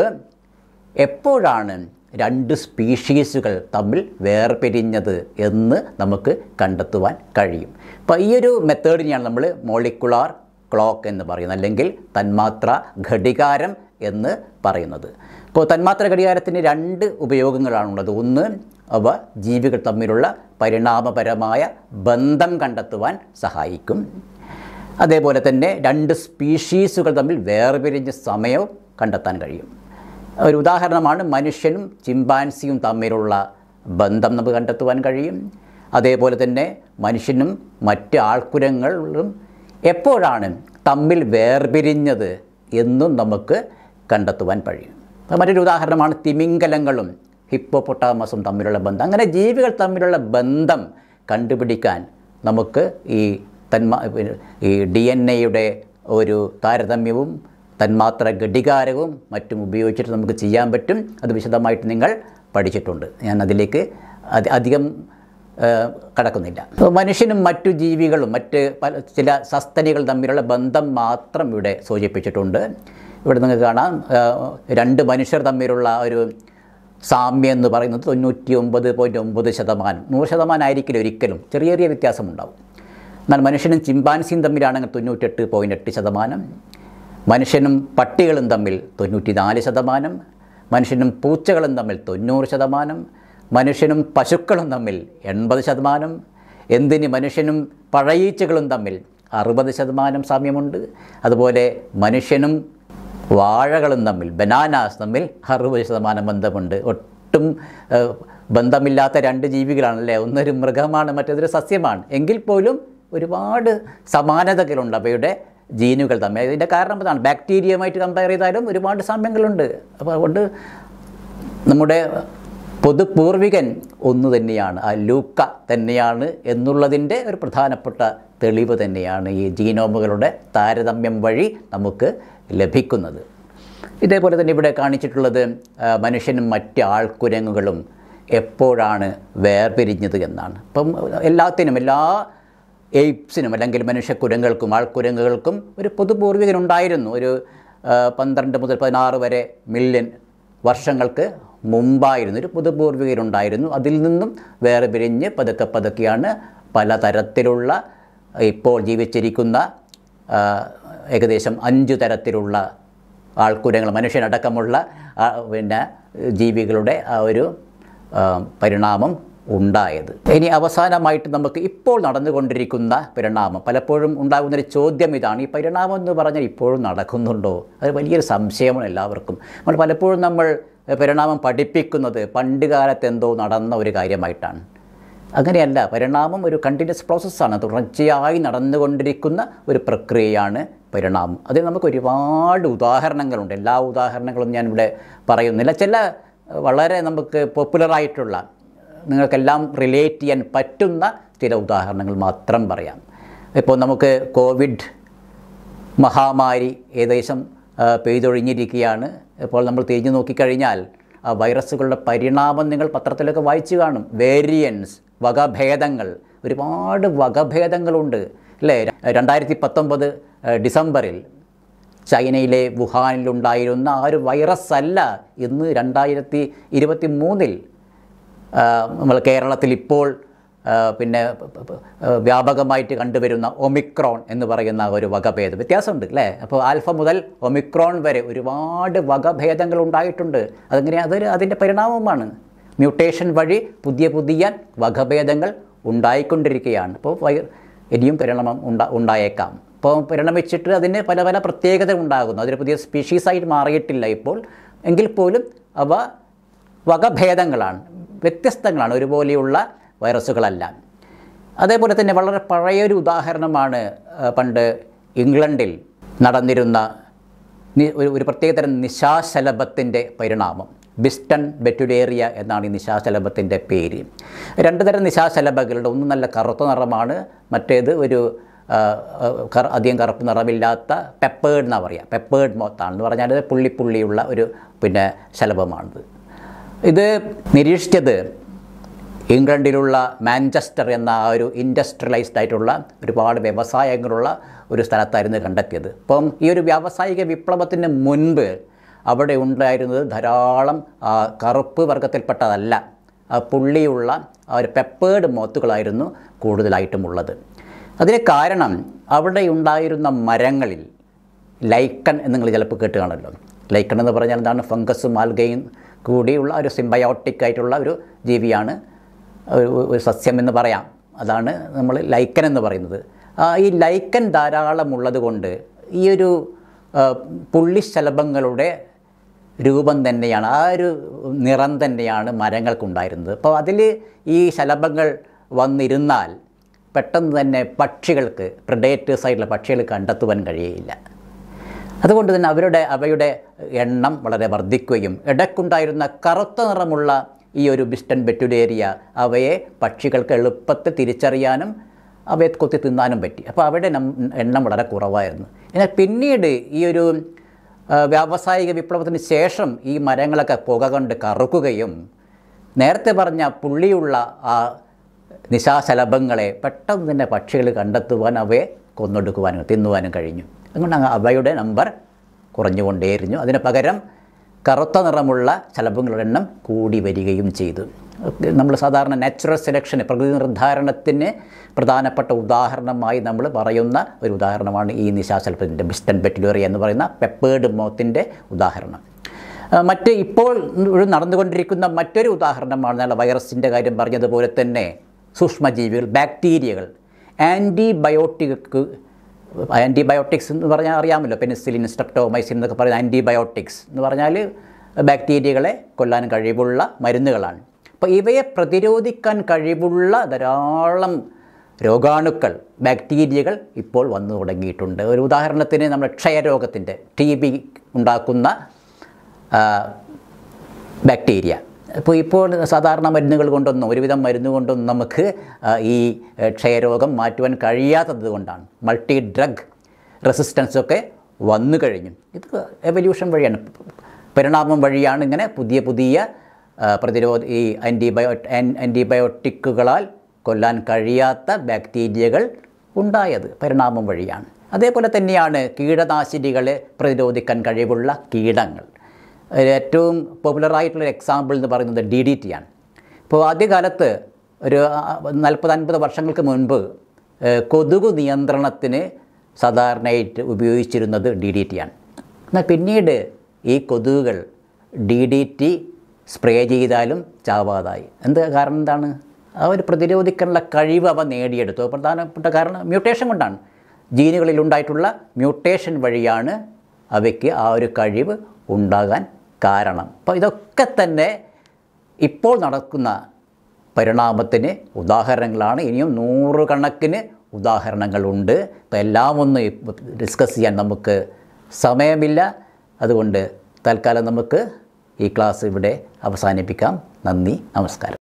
എപ്പോഴാണ് രണ്ട് സ്പീഷീസുകൾ തമ്മിൽ വേർപിരിഞ്ഞത് എന്ന് നമുക്ക് കണ്ടെത്തുവാൻ കഴിയും അപ്പോൾ ഈ ഒരു മെത്തേഡിനെയാണ് നമ്മൾ മോളിക്കുലാർ ക്ലോക്ക് എന്ന് പറയുന്നത് അല്ലെങ്കിൽ തന്മാത്ര ഘടികാരം എന്ന് പറയുന്നത് ഇപ്പോൾ തന്മാത്ര ഘടികാരത്തിന് രണ്ട് ഉപയോഗങ്ങളാണുള്ളത് ഒന്ന് അവ ജീവികൾ തമ്മിലുള്ള പരിണാമപരമായ ബന്ധം കണ്ടെത്തുവാൻ സഹായിക്കും അതേപോലെ തന്നെ രണ്ട് സ്പീഷീസുകൾ തമ്മിൽ വേർപിരിഞ്ഞ സമയവും കണ്ടെത്താൻ കഴിയും ഒരു ഉദാഹരണമാണ് മനുഷ്യനും ചിമ്പാൻസിയും തമ്മിലുള്ള ബന്ധം നമുക്ക് കണ്ടെത്തുവാൻ കഴിയും അതേപോലെ തന്നെ മനുഷ്യനും മറ്റ് ആൾക്കുരങ്ങളും എപ്പോഴാണ് തമ്മിൽ വേർപിരിഞ്ഞത് എന്നും നമുക്ക് കണ്ടെത്തുവാൻ കഴിയും അപ്പോൾ മറ്റൊരു ഉദാഹരണമാണ് തിമിംഗലങ്ങളും ഹിപ്പോപ്പൊട്ടാമസും തമ്മിലുള്ള ബന്ധം അങ്ങനെ ജീവികൾ തമ്മിലുള്ള ബന്ധം കണ്ടുപിടിക്കാൻ നമുക്ക് ഈ തന്മാ ഈ ഡി എൻ എയുടെ ഒരു താരതമ്യവും തന്മാത്ര ഘടികാരവും മറ്റും ഉപയോഗിച്ചിട്ട് നമുക്ക് ചെയ്യാൻ പറ്റും അത് വിശദമായിട്ട് നിങ്ങൾ പഠിച്ചിട്ടുണ്ട് ഞാൻ അതിലേക്ക് അധി- അധികം ആ, കടക്കുന്നില്ല അപ്പോൾ മനുഷ്യനും മറ്റു ജീവികളും മറ്റ് പല ചില സസ്തനികൾ തമ്മിലുള്ള ബന്ധം മാത്രം ഇവിടെ സൂചിപ്പിച്ചിട്ടുണ്ട് ഇവിടെ നിങ്ങൾക്ക് കാണാം ആ, രണ്ട് മനുഷ്യർ തമ്മിലുള്ള ഒരു സാമ്യം എന്ന് പറയുന്നത് തൊണ്ണൂറ്റി ഒമ്പത് പോയിൻറ്റ് ഒമ്പത് ശതമാനം നൂറ് ശതമാനം ആയിരിക്കില്ല ഒരിക്കലും ചെറിയ ചെറിയ വ്യത്യാസമുണ്ടാവും എന്നാൽ മനുഷ്യനും ചിമ്പാൻസിയും തമ്മിലാണെങ്കിൽ തൊണ്ണൂറ്റെട്ട് പോയിൻറ്റ് എട്ട് ശതമാനം മനുഷ്യനും പട്ടികളും തമ്മിൽ തൊണ്ണൂറ്റി നാല് ശതമാനം മനുഷ്യനും പൂച്ചകളും തമ്മിൽ തൊണ്ണൂറ് ശതമാനം മനുഷ്യനും പശുക്കളും തമ്മിൽ എൺപത് ശതമാനം എന്തിന് മനുഷ്യനും പഴയീച്ചകളും തമ്മിൽ അറുപത് ശതമാനം സാമ്യമുണ്ട് അതുപോലെ മനുഷ്യനും വാഴകളും തമ്മിൽ ബനാനാസ് തമ്മിൽ അറുപത് ശതമാനം ബന്ധമുണ്ട് ഒട്ടും ഏഹ്, ബന്ധമില്ലാത്ത രണ്ട് ജീവികളാണല്ലേ ഒന്നൊരു മൃഗമാണ് മറ്റേതൊരു സസ്യമാണ് എങ്കിൽ പോലും ഒരുപാട് സമാനതകളുണ്ട് അവയുടെ ജീനുകൾ തമ്മിൽ ഇതിൻ്റെ കാരണം അതാണ് ബാക്ടീരിയയുമായിട്ട് കമ്പയർ ചെയ്താലും ഒരുപാട് സാമ്യങ്ങളുണ്ട് അപ്പോൾ അതുകൊണ്ട് നമ്മുടെ പൊതുപൂർവികൻ ഒന്നു തന്നെയാണ് ആ ലൂക്ക തന്നെയാണ് എന്നുള്ളതിൻ്റെ ഒരു പ്രധാനപ്പെട്ട തെളിവ് തന്നെയാണ് ഈ ജീനോമുകളുടെ താരതമ്യം വഴി നമുക്ക് ലഭിക്കുന്നത് ഇതേപോലെ തന്നെ ഇവിടെ കാണിച്ചിട്ടുള്ളത് ആ, മനുഷ്യനും മറ്റ് ആൾക്കുരങ്ങുകളും എപ്പോഴാണ് വേർപിരിഞ്ഞത് എന്നാണ് അപ്പം എല്ലാത്തിനും എല്ലാ എയ്പ്സിനും അല്ലെങ്കിൽ മനുഷ്യക്കുരങ്ങൾക്കും ആൾക്കുരങ്ങുകൾക്കും ഒരു പൊതുപൂർവികനുണ്ടായിരുന്നു ഒരു ആ, പന്ത്രണ്ട് മുതൽ പതിനാറ് വരെ മില്യൺ വർഷങ്ങൾക്ക് മുമ്പായിരുന്നു ഒരു പൊതുപൂർവികരുണ്ടായിരുന്നു അതിൽ നിന്നും വേറെ പിരിഞ്ഞ് പതുക്കെ പതുക്കെയാണ് പലതരത്തിലുള്ള ഇപ്പോൾ ജീവിച്ചിരിക്കുന്ന ആ, ഏകദേശം അഞ്ച് തരത്തിലുള്ള ആൾക്കുരങ്ങൾ മനുഷ്യനടക്കമുള്ള ആ, പിന്നെ ജീവികളുടെ ആ ഒരു ആ, പരിണാമം ഉണ്ടായത് ഇനി അവസാനമായിട്ട് നമുക്ക് ഇപ്പോൾ നടന്നുകൊണ്ടിരിക്കുന്ന പരിണാമം പലപ്പോഴും ഉണ്ടാകുന്നൊരു ചോദ്യം ഇതാണ് ഈ പരിണാമം എന്ന് പറഞ്ഞാൽ ഇപ്പോഴും നടക്കുന്നുണ്ടോ അത് വലിയൊരു സംശയമാണ് എല്ലാവർക്കും നമ്മൾ പലപ്പോഴും നമ്മൾ പരിണാമം പഠിപ്പിക്കുന്നത് പണ്ട് കാലത്ത് എന്തോ നടന്ന ഒരു കാര്യമായിട്ടാണ് അങ്ങനെയല്ല പരിണാമം ഒരു കണ്ടിന്യൂസ് പ്രോസസ്സാണ് തുടർച്ചയായി നടന്നുകൊണ്ടിരിക്കുന്ന ഒരു പ്രക്രിയയാണ് പരിണാമം അതിൽ നമുക്ക് ഒരുപാട് ഉദാഹരണങ്ങളുണ്ട് എല്ലാ ഉദാഹരണങ്ങളും ഞാനിവിടെ പറയുന്നില്ല ചില വളരെ നമുക്ക് പോപ്പുലറായിട്ടുള്ള നിങ്ങൾക്കെല്ലാം റിലേറ്റ് ചെയ്യാൻ പറ്റുന്ന ചില ഉദാഹരണങ്ങൾ മാത്രം പറയാം ഇപ്പോൾ നമുക്ക് കോവിഡ് മഹാമാരി ഏകദേശം ആ, പെയ്തൊഴിഞ്ഞിരിക്കുകയാണ് ഇപ്പോൾ നമ്മൾ തിരിഞ്ഞു നോക്കിക്കഴിഞ്ഞാൽ ആ വൈറസുകളുടെ പരിണാമം നിങ്ങൾ പത്രത്തിലൊക്കെ വായിച്ചു കാണും വേരിയൻസ് വകഭേദങ്ങൾ ഒരുപാട് വകഭേദങ്ങളുണ്ട് അല്ലേ രണ്ടായിരത്തി പത്തൊമ്പത് ഡിസംബറിൽ ചൈനയിലെ വുഹാനിലുണ്ടായിരുന്ന ആ ഒരു വൈറസ് അല്ല ഇന്ന് രണ്ടായിരത്തി ഇരുപത്തി മൂന്നിൽ നമ്മൾ കേരളത്തിൽ ഇപ്പോൾ ആ, പിന്നെ പ- പ- പ- ആ, വ്യാപകമായിട്ട് കണ്ടുവരുന്ന ഒമിക്രോൺ എന്ന് പറയുന്ന ഒരു വകഭേദം വ്യത്യാസമുണ്ട് അല്ലേ അപ്പോൾ ആൽഫ മുതൽ ഒമിക്രോൺ വരെ ഒരുപാട് വകഭേദങ്ങൾ ഉണ്ടായിട്ടുണ്ട് അതെങ്ങനെ അതൊരു അതിൻ്റെ പരിണാമമാണ് മ്യൂട്ടേഷൻ വഴി പുതിയ പുതിയ വകഭേദങ്ങൾ ഉണ്ടായിക്കൊണ്ടിരിക്കുകയാണ് അപ്പോൾ വൈ ഇനിയും പരിണാമം ഉണ്ടാ ഉണ്ടായേക്കാം അപ്പോൾ പരിണമിച്ചിട്ട് അതിന് പല പല പ്രത്യേകത ഉണ്ടാകുന്നു അതൊരു പുതിയ സ്പീഷീസായിട്ട് മാറിയിട്ടില്ല ഇപ്പോൾ എങ്കിൽ പോലും അവ വകഭേദങ്ങളാണ് വ്യത്യസ്തങ്ങളാണ് ഒരുപോലെയുള്ള വൈറസുകളല്ല അതേപോലെ തന്നെ വളരെ പഴയൊരു ഉദാഹരണമാണ് ആ, പണ്ട് ഇംഗ്ലണ്ടിൽ നടന്നിരുന്ന നി- ഒരു ഒരു പ്രത്യേകതരം നിശാശലഭത്തിൻ്റെ പരിണാമം ബിസ്റ്റൺ ബെറ്റുലേറിയ എന്നാണ് ഈ നിശാശലഭത്തിൻ്റെ പേര് രണ്ട് തരം നിശാശലഭകളുടെ ഒന്ന് നല്ല കറുത്ത നിറമാണ് മറ്റേത് ഒരു ആ, ആ, കറ അധികം കറുപ്പ് നിറമില്ലാത്ത പെപ്പേർഡ് എന്നാണ് പറയുക പെപ്പേർഡ് മോത്താണെന്ന് പറഞ്ഞാൽ ഇത് പുള്ളിപ്പുള്ളിയുള്ള ഒരു പിന്നെ ശലഭമാണിത് ഇത് നിരീക്ഷിച്ചത് ഇംഗ്ലണ്ടിലുള്ള മാഞ്ചസ്റ്റർ എന്ന ആ ഒരു ഇൻഡസ്ട്രിയലൈസ്ഡ് ആയിട്ടുള്ള ഒരുപാട് വ്യവസായങ്ങളുള്ള ഒരു സ്ഥലത്തായിരുന്നു കണ്ടെത്തിയത് അപ്പം ഈ ഒരു വ്യാവസായിക വിപ്ലവത്തിന് മുൻപ് അവിടെ ഉണ്ടായിരുന്നത് ധാരാളം ആ, കറുപ്പ് വർഗത്തിൽപ്പെട്ടതല്ല ആ പുള്ളിയുള്ള ആ ഒരു പെപ്പേർഡ് മോത്തുകളായിരുന്നു കൂടുതലായിട്ടും ഉള്ളത് അതിന് കാരണം അവിടെ ഉണ്ടായിരുന്ന മരങ്ങളിൽ ലൈക്കൺ എന്ന് നിങ്ങൾ ചിലപ്പോൾ കേട്ട് കാണുമല്ലോ ലൈക്കൺ എന്ന് പറഞ്ഞാൽ എന്താണ് ഫംഗസും ആൽഗയും കൂടിയുള്ള ഒരു സിംബയോട്ടിക് ആയിട്ടുള്ള ഒരു ജീവിയാണ് ഒരു ഒരു സസ്യം എന്ന് പറയാം അതാണ് നമ്മൾ ലൈക്കൻ എന്ന് പറയുന്നത് ആ, ഈ ലൈക്കൻ ധാരാളം ഉള്ളത് കൊണ്ട് ഈ ഒരു ആ, പുള്ളിശലഭങ്ങളുടെ രൂപം തന്നെയാണ് ആ ഒരു നിറം തന്നെയാണ് മരങ്ങൾക്കുണ്ടായിരുന്നത് അപ്പോൾ അതിൽ ഈ ശലഭങ്ങൾ വന്നിരുന്നാൽ പെട്ടെന്ന് തന്നെ പക്ഷികൾക്ക് പ്രഡേറ്റേഴ്സ് ആയിട്ടുള്ള പക്ഷികൾ കണ്ടെത്തുവാൻ കഴിയുകയില്ല അതുകൊണ്ട് തന്നെ അവരുടെ അവയുടെ എണ്ണം വളരെ വർദ്ധിക്കുകയും ഇടയ്ക്കുണ്ടായിരുന്ന കറുത്ത നിറമുള്ള ഈ ഒരു ബിസ്റ്റൺ ബെറ്റുലേരിയ അവയെ പക്ഷികൾക്ക് എളുപ്പത്തിൽ തിരിച്ചറിയാനും അവയെ കൊത്തി തിന്നാനും പറ്റി അപ്പോൾ അവയുടെ നം- എണ്ണം വളരെ കുറവായിരുന്നു എന്നാൽ പിന്നീട് ഈ ഒരു ആ, വ്യാവസായിക വിപ്ലവത്തിന് ശേഷം ഈ മരങ്ങളൊക്കെ പുക കൊണ്ട് കറുക്കുകയും നേരത്തെ പറഞ്ഞ പുള്ളിയുള്ള ആ നിശാശലഭങ്ങളെ പെട്ടെന്ന് തന്നെ പക്ഷികൾ കണ്ടെത്തുവാൻ അവയെ കൊന്നൊടുക്കുവാനും തിന്നുവാനും കഴിഞ്ഞു അതുകൊണ്ട് അങ്ങ് അവയുടെ നമ്പർ കുറഞ്ഞുകൊണ്ടേയിരുന്നു അതിന് പകരം കറുത്ത നിറമുള്ള ശലഭങ്ങളുടെ എണ്ണം കൂടി വരികയും ചെയ്തു നമ്മൾ സാധാരണ നാച്ചുറൽ സെലക്ഷന് പ്രകൃതി നിർദ്ധാരണത്തിന് പ്രധാനപ്പെട്ട ഉദാഹരണമായി നമ്മൾ പറയുന്ന ഒരു ഉദാഹരണമാണ് ഈ നിശാശലഭത്തിൻ്റെ ബിസ്റ്റൻ പെറ്റിലോറി എന്ന് പറയുന്ന പെപ്പേർഡ് മോത്തിൻ്റെ ഉദാഹരണം ആ, മറ്റ് ഇപ്പോൾ ഒരു നടന്നുകൊണ്ടിരിക്കുന്ന മറ്റൊരു ഉദാഹരണമാണ് നല്ല വൈറസിൻ്റെ കാര്യം പറഞ്ഞതുപോലെ തന്നെ സൂക്ഷ്മജീവികൾ ബാക്ടീരിയകൾ ആൻറ്റിബയോട്ടിക് ആൻറ്റിബയോട്ടിക്സ് എന്ന് പറഞ്ഞാൽ അറിയാമല്ലോ പെനിസിലിൻ സ്ട്രെപ്റ്റോമൈസിൻ എന്നൊക്കെ പറയുന്ന ആൻറ്റിബയോട്ടിക്സ് എന്ന് പറഞ്ഞാൽ ബാക്ടീരിയകളെ കൊല്ലാൻ കഴിവുള്ള മരുന്നുകളാണ് അപ്പോൾ ഇവയെ പ്രതിരോധിക്കാൻ കഴിവുള്ള ധാരാളം രോഗാണുക്കൾ ബാക്ടീരിയകൾ ഇപ്പോൾ വന്നു തുടങ്ങിയിട്ടുണ്ട് ഒരു ഉദാഹരണത്തിന് നമ്മുടെ ക്ഷയരോഗത്തിൻ്റെ ടി ബി ഉണ്ടാക്കുന്ന ആ, ബാക്ടീരിയ അപ്പോൾ ഇപ്പോൾ സാധാരണ മരുന്നുകൾ കൊണ്ടൊന്നും ഒരുവിധം മരുന്ന് കൊണ്ടൊന്നും നമുക്ക് ആ, ഈ ഏ, ക്ഷയരോഗം മാറ്റുവാൻ കഴിയാത്തത് കൊണ്ടാണ് മൾട്ടി ഡ്രഗ് റെസിസ്റ്റൻസ് ഒക്കെ വന്നു കഴിഞ്ഞു ഇത് എവല്യൂഷൻ വഴിയാണ് പരിണാമം വഴിയാണ് ഇങ്ങനെ പുതിയ പുതിയ ആ, പ്രതിരോധ ഈ ആൻറ്റിബയോ ആൻറ്റിബയോട്ടിക്കുകളാൽ കൊല്ലാൻ കഴിയാത്ത ബാക്ടീരിയകൾ ഉണ്ടായത് പരിണാമം വഴിയാണ് അതേപോലെ തന്നെയാണ് കീടനാശിനികളെ പ്രതിരോധിക്കാൻ കഴിവുള്ള കീടങ്ങൾ അതിൽ ഏറ്റവും പോപ്പുലറായിട്ടുള്ള എക്സാമ്പിൾ എന്ന് പറയുന്നത് ഡി ഡി ടി ആണ് ഇപ്പോൾ ആദ്യകാലത്ത് ഒരു നാൽപ്പത് അൻപത് വർഷങ്ങൾക്ക് മുൻപ് ഏഹ്, കൊതുക് നിയന്ത്രണത്തിന് സാധാരണയായിട്ട് ഉപയോഗിച്ചിരുന്നത് ഡി ഡി ടി ആണ് എന്നാൽ പിന്നീട് ഈ കൊതുകുകൾ ഡി ഡി ടി സ്പ്രേ ചെയ്താലും ചാവാതായി എന്ത് കാരണം എന്താണ് അവർ പ്രതിരോധിക്കാനുള്ള കഴിവ് അവ നേടിയെടുത്തു പ്രധാനപ്പെട്ട കാരണം മ്യൂട്ടേഷൻ കൊണ്ടാണ് ജീനുകളിൽ ഉണ്ടായിട്ടുള്ള മ്യൂട്ടേഷൻ വഴിയാണ് അവയ്ക്ക് ആ ഒരു കഴിവ് ഉണ്ടാകാൻ കാരണം അപ്പോൾ ഇതൊക്കെ തന്നെ ഇപ്പോൾ നടക്കുന്ന പരിണാമത്തിന് ഉദാഹരണങ്ങളാണ് ഇനിയും നൂറുകണക്കിന് ഉദാഹരണങ്ങളുണ്ട് അപ്പോൾ എല്ലാം ഒന്ന് ഡിസ്കസ് ചെയ്യാൻ നമുക്ക് സമയമില്ല അതുകൊണ്ട് തൽക്കാലം നമുക്ക് ഈ ക്ലാസ് ഇവിടെ അവസാനിപ്പിക്കാം നന്ദി നമസ്കാരം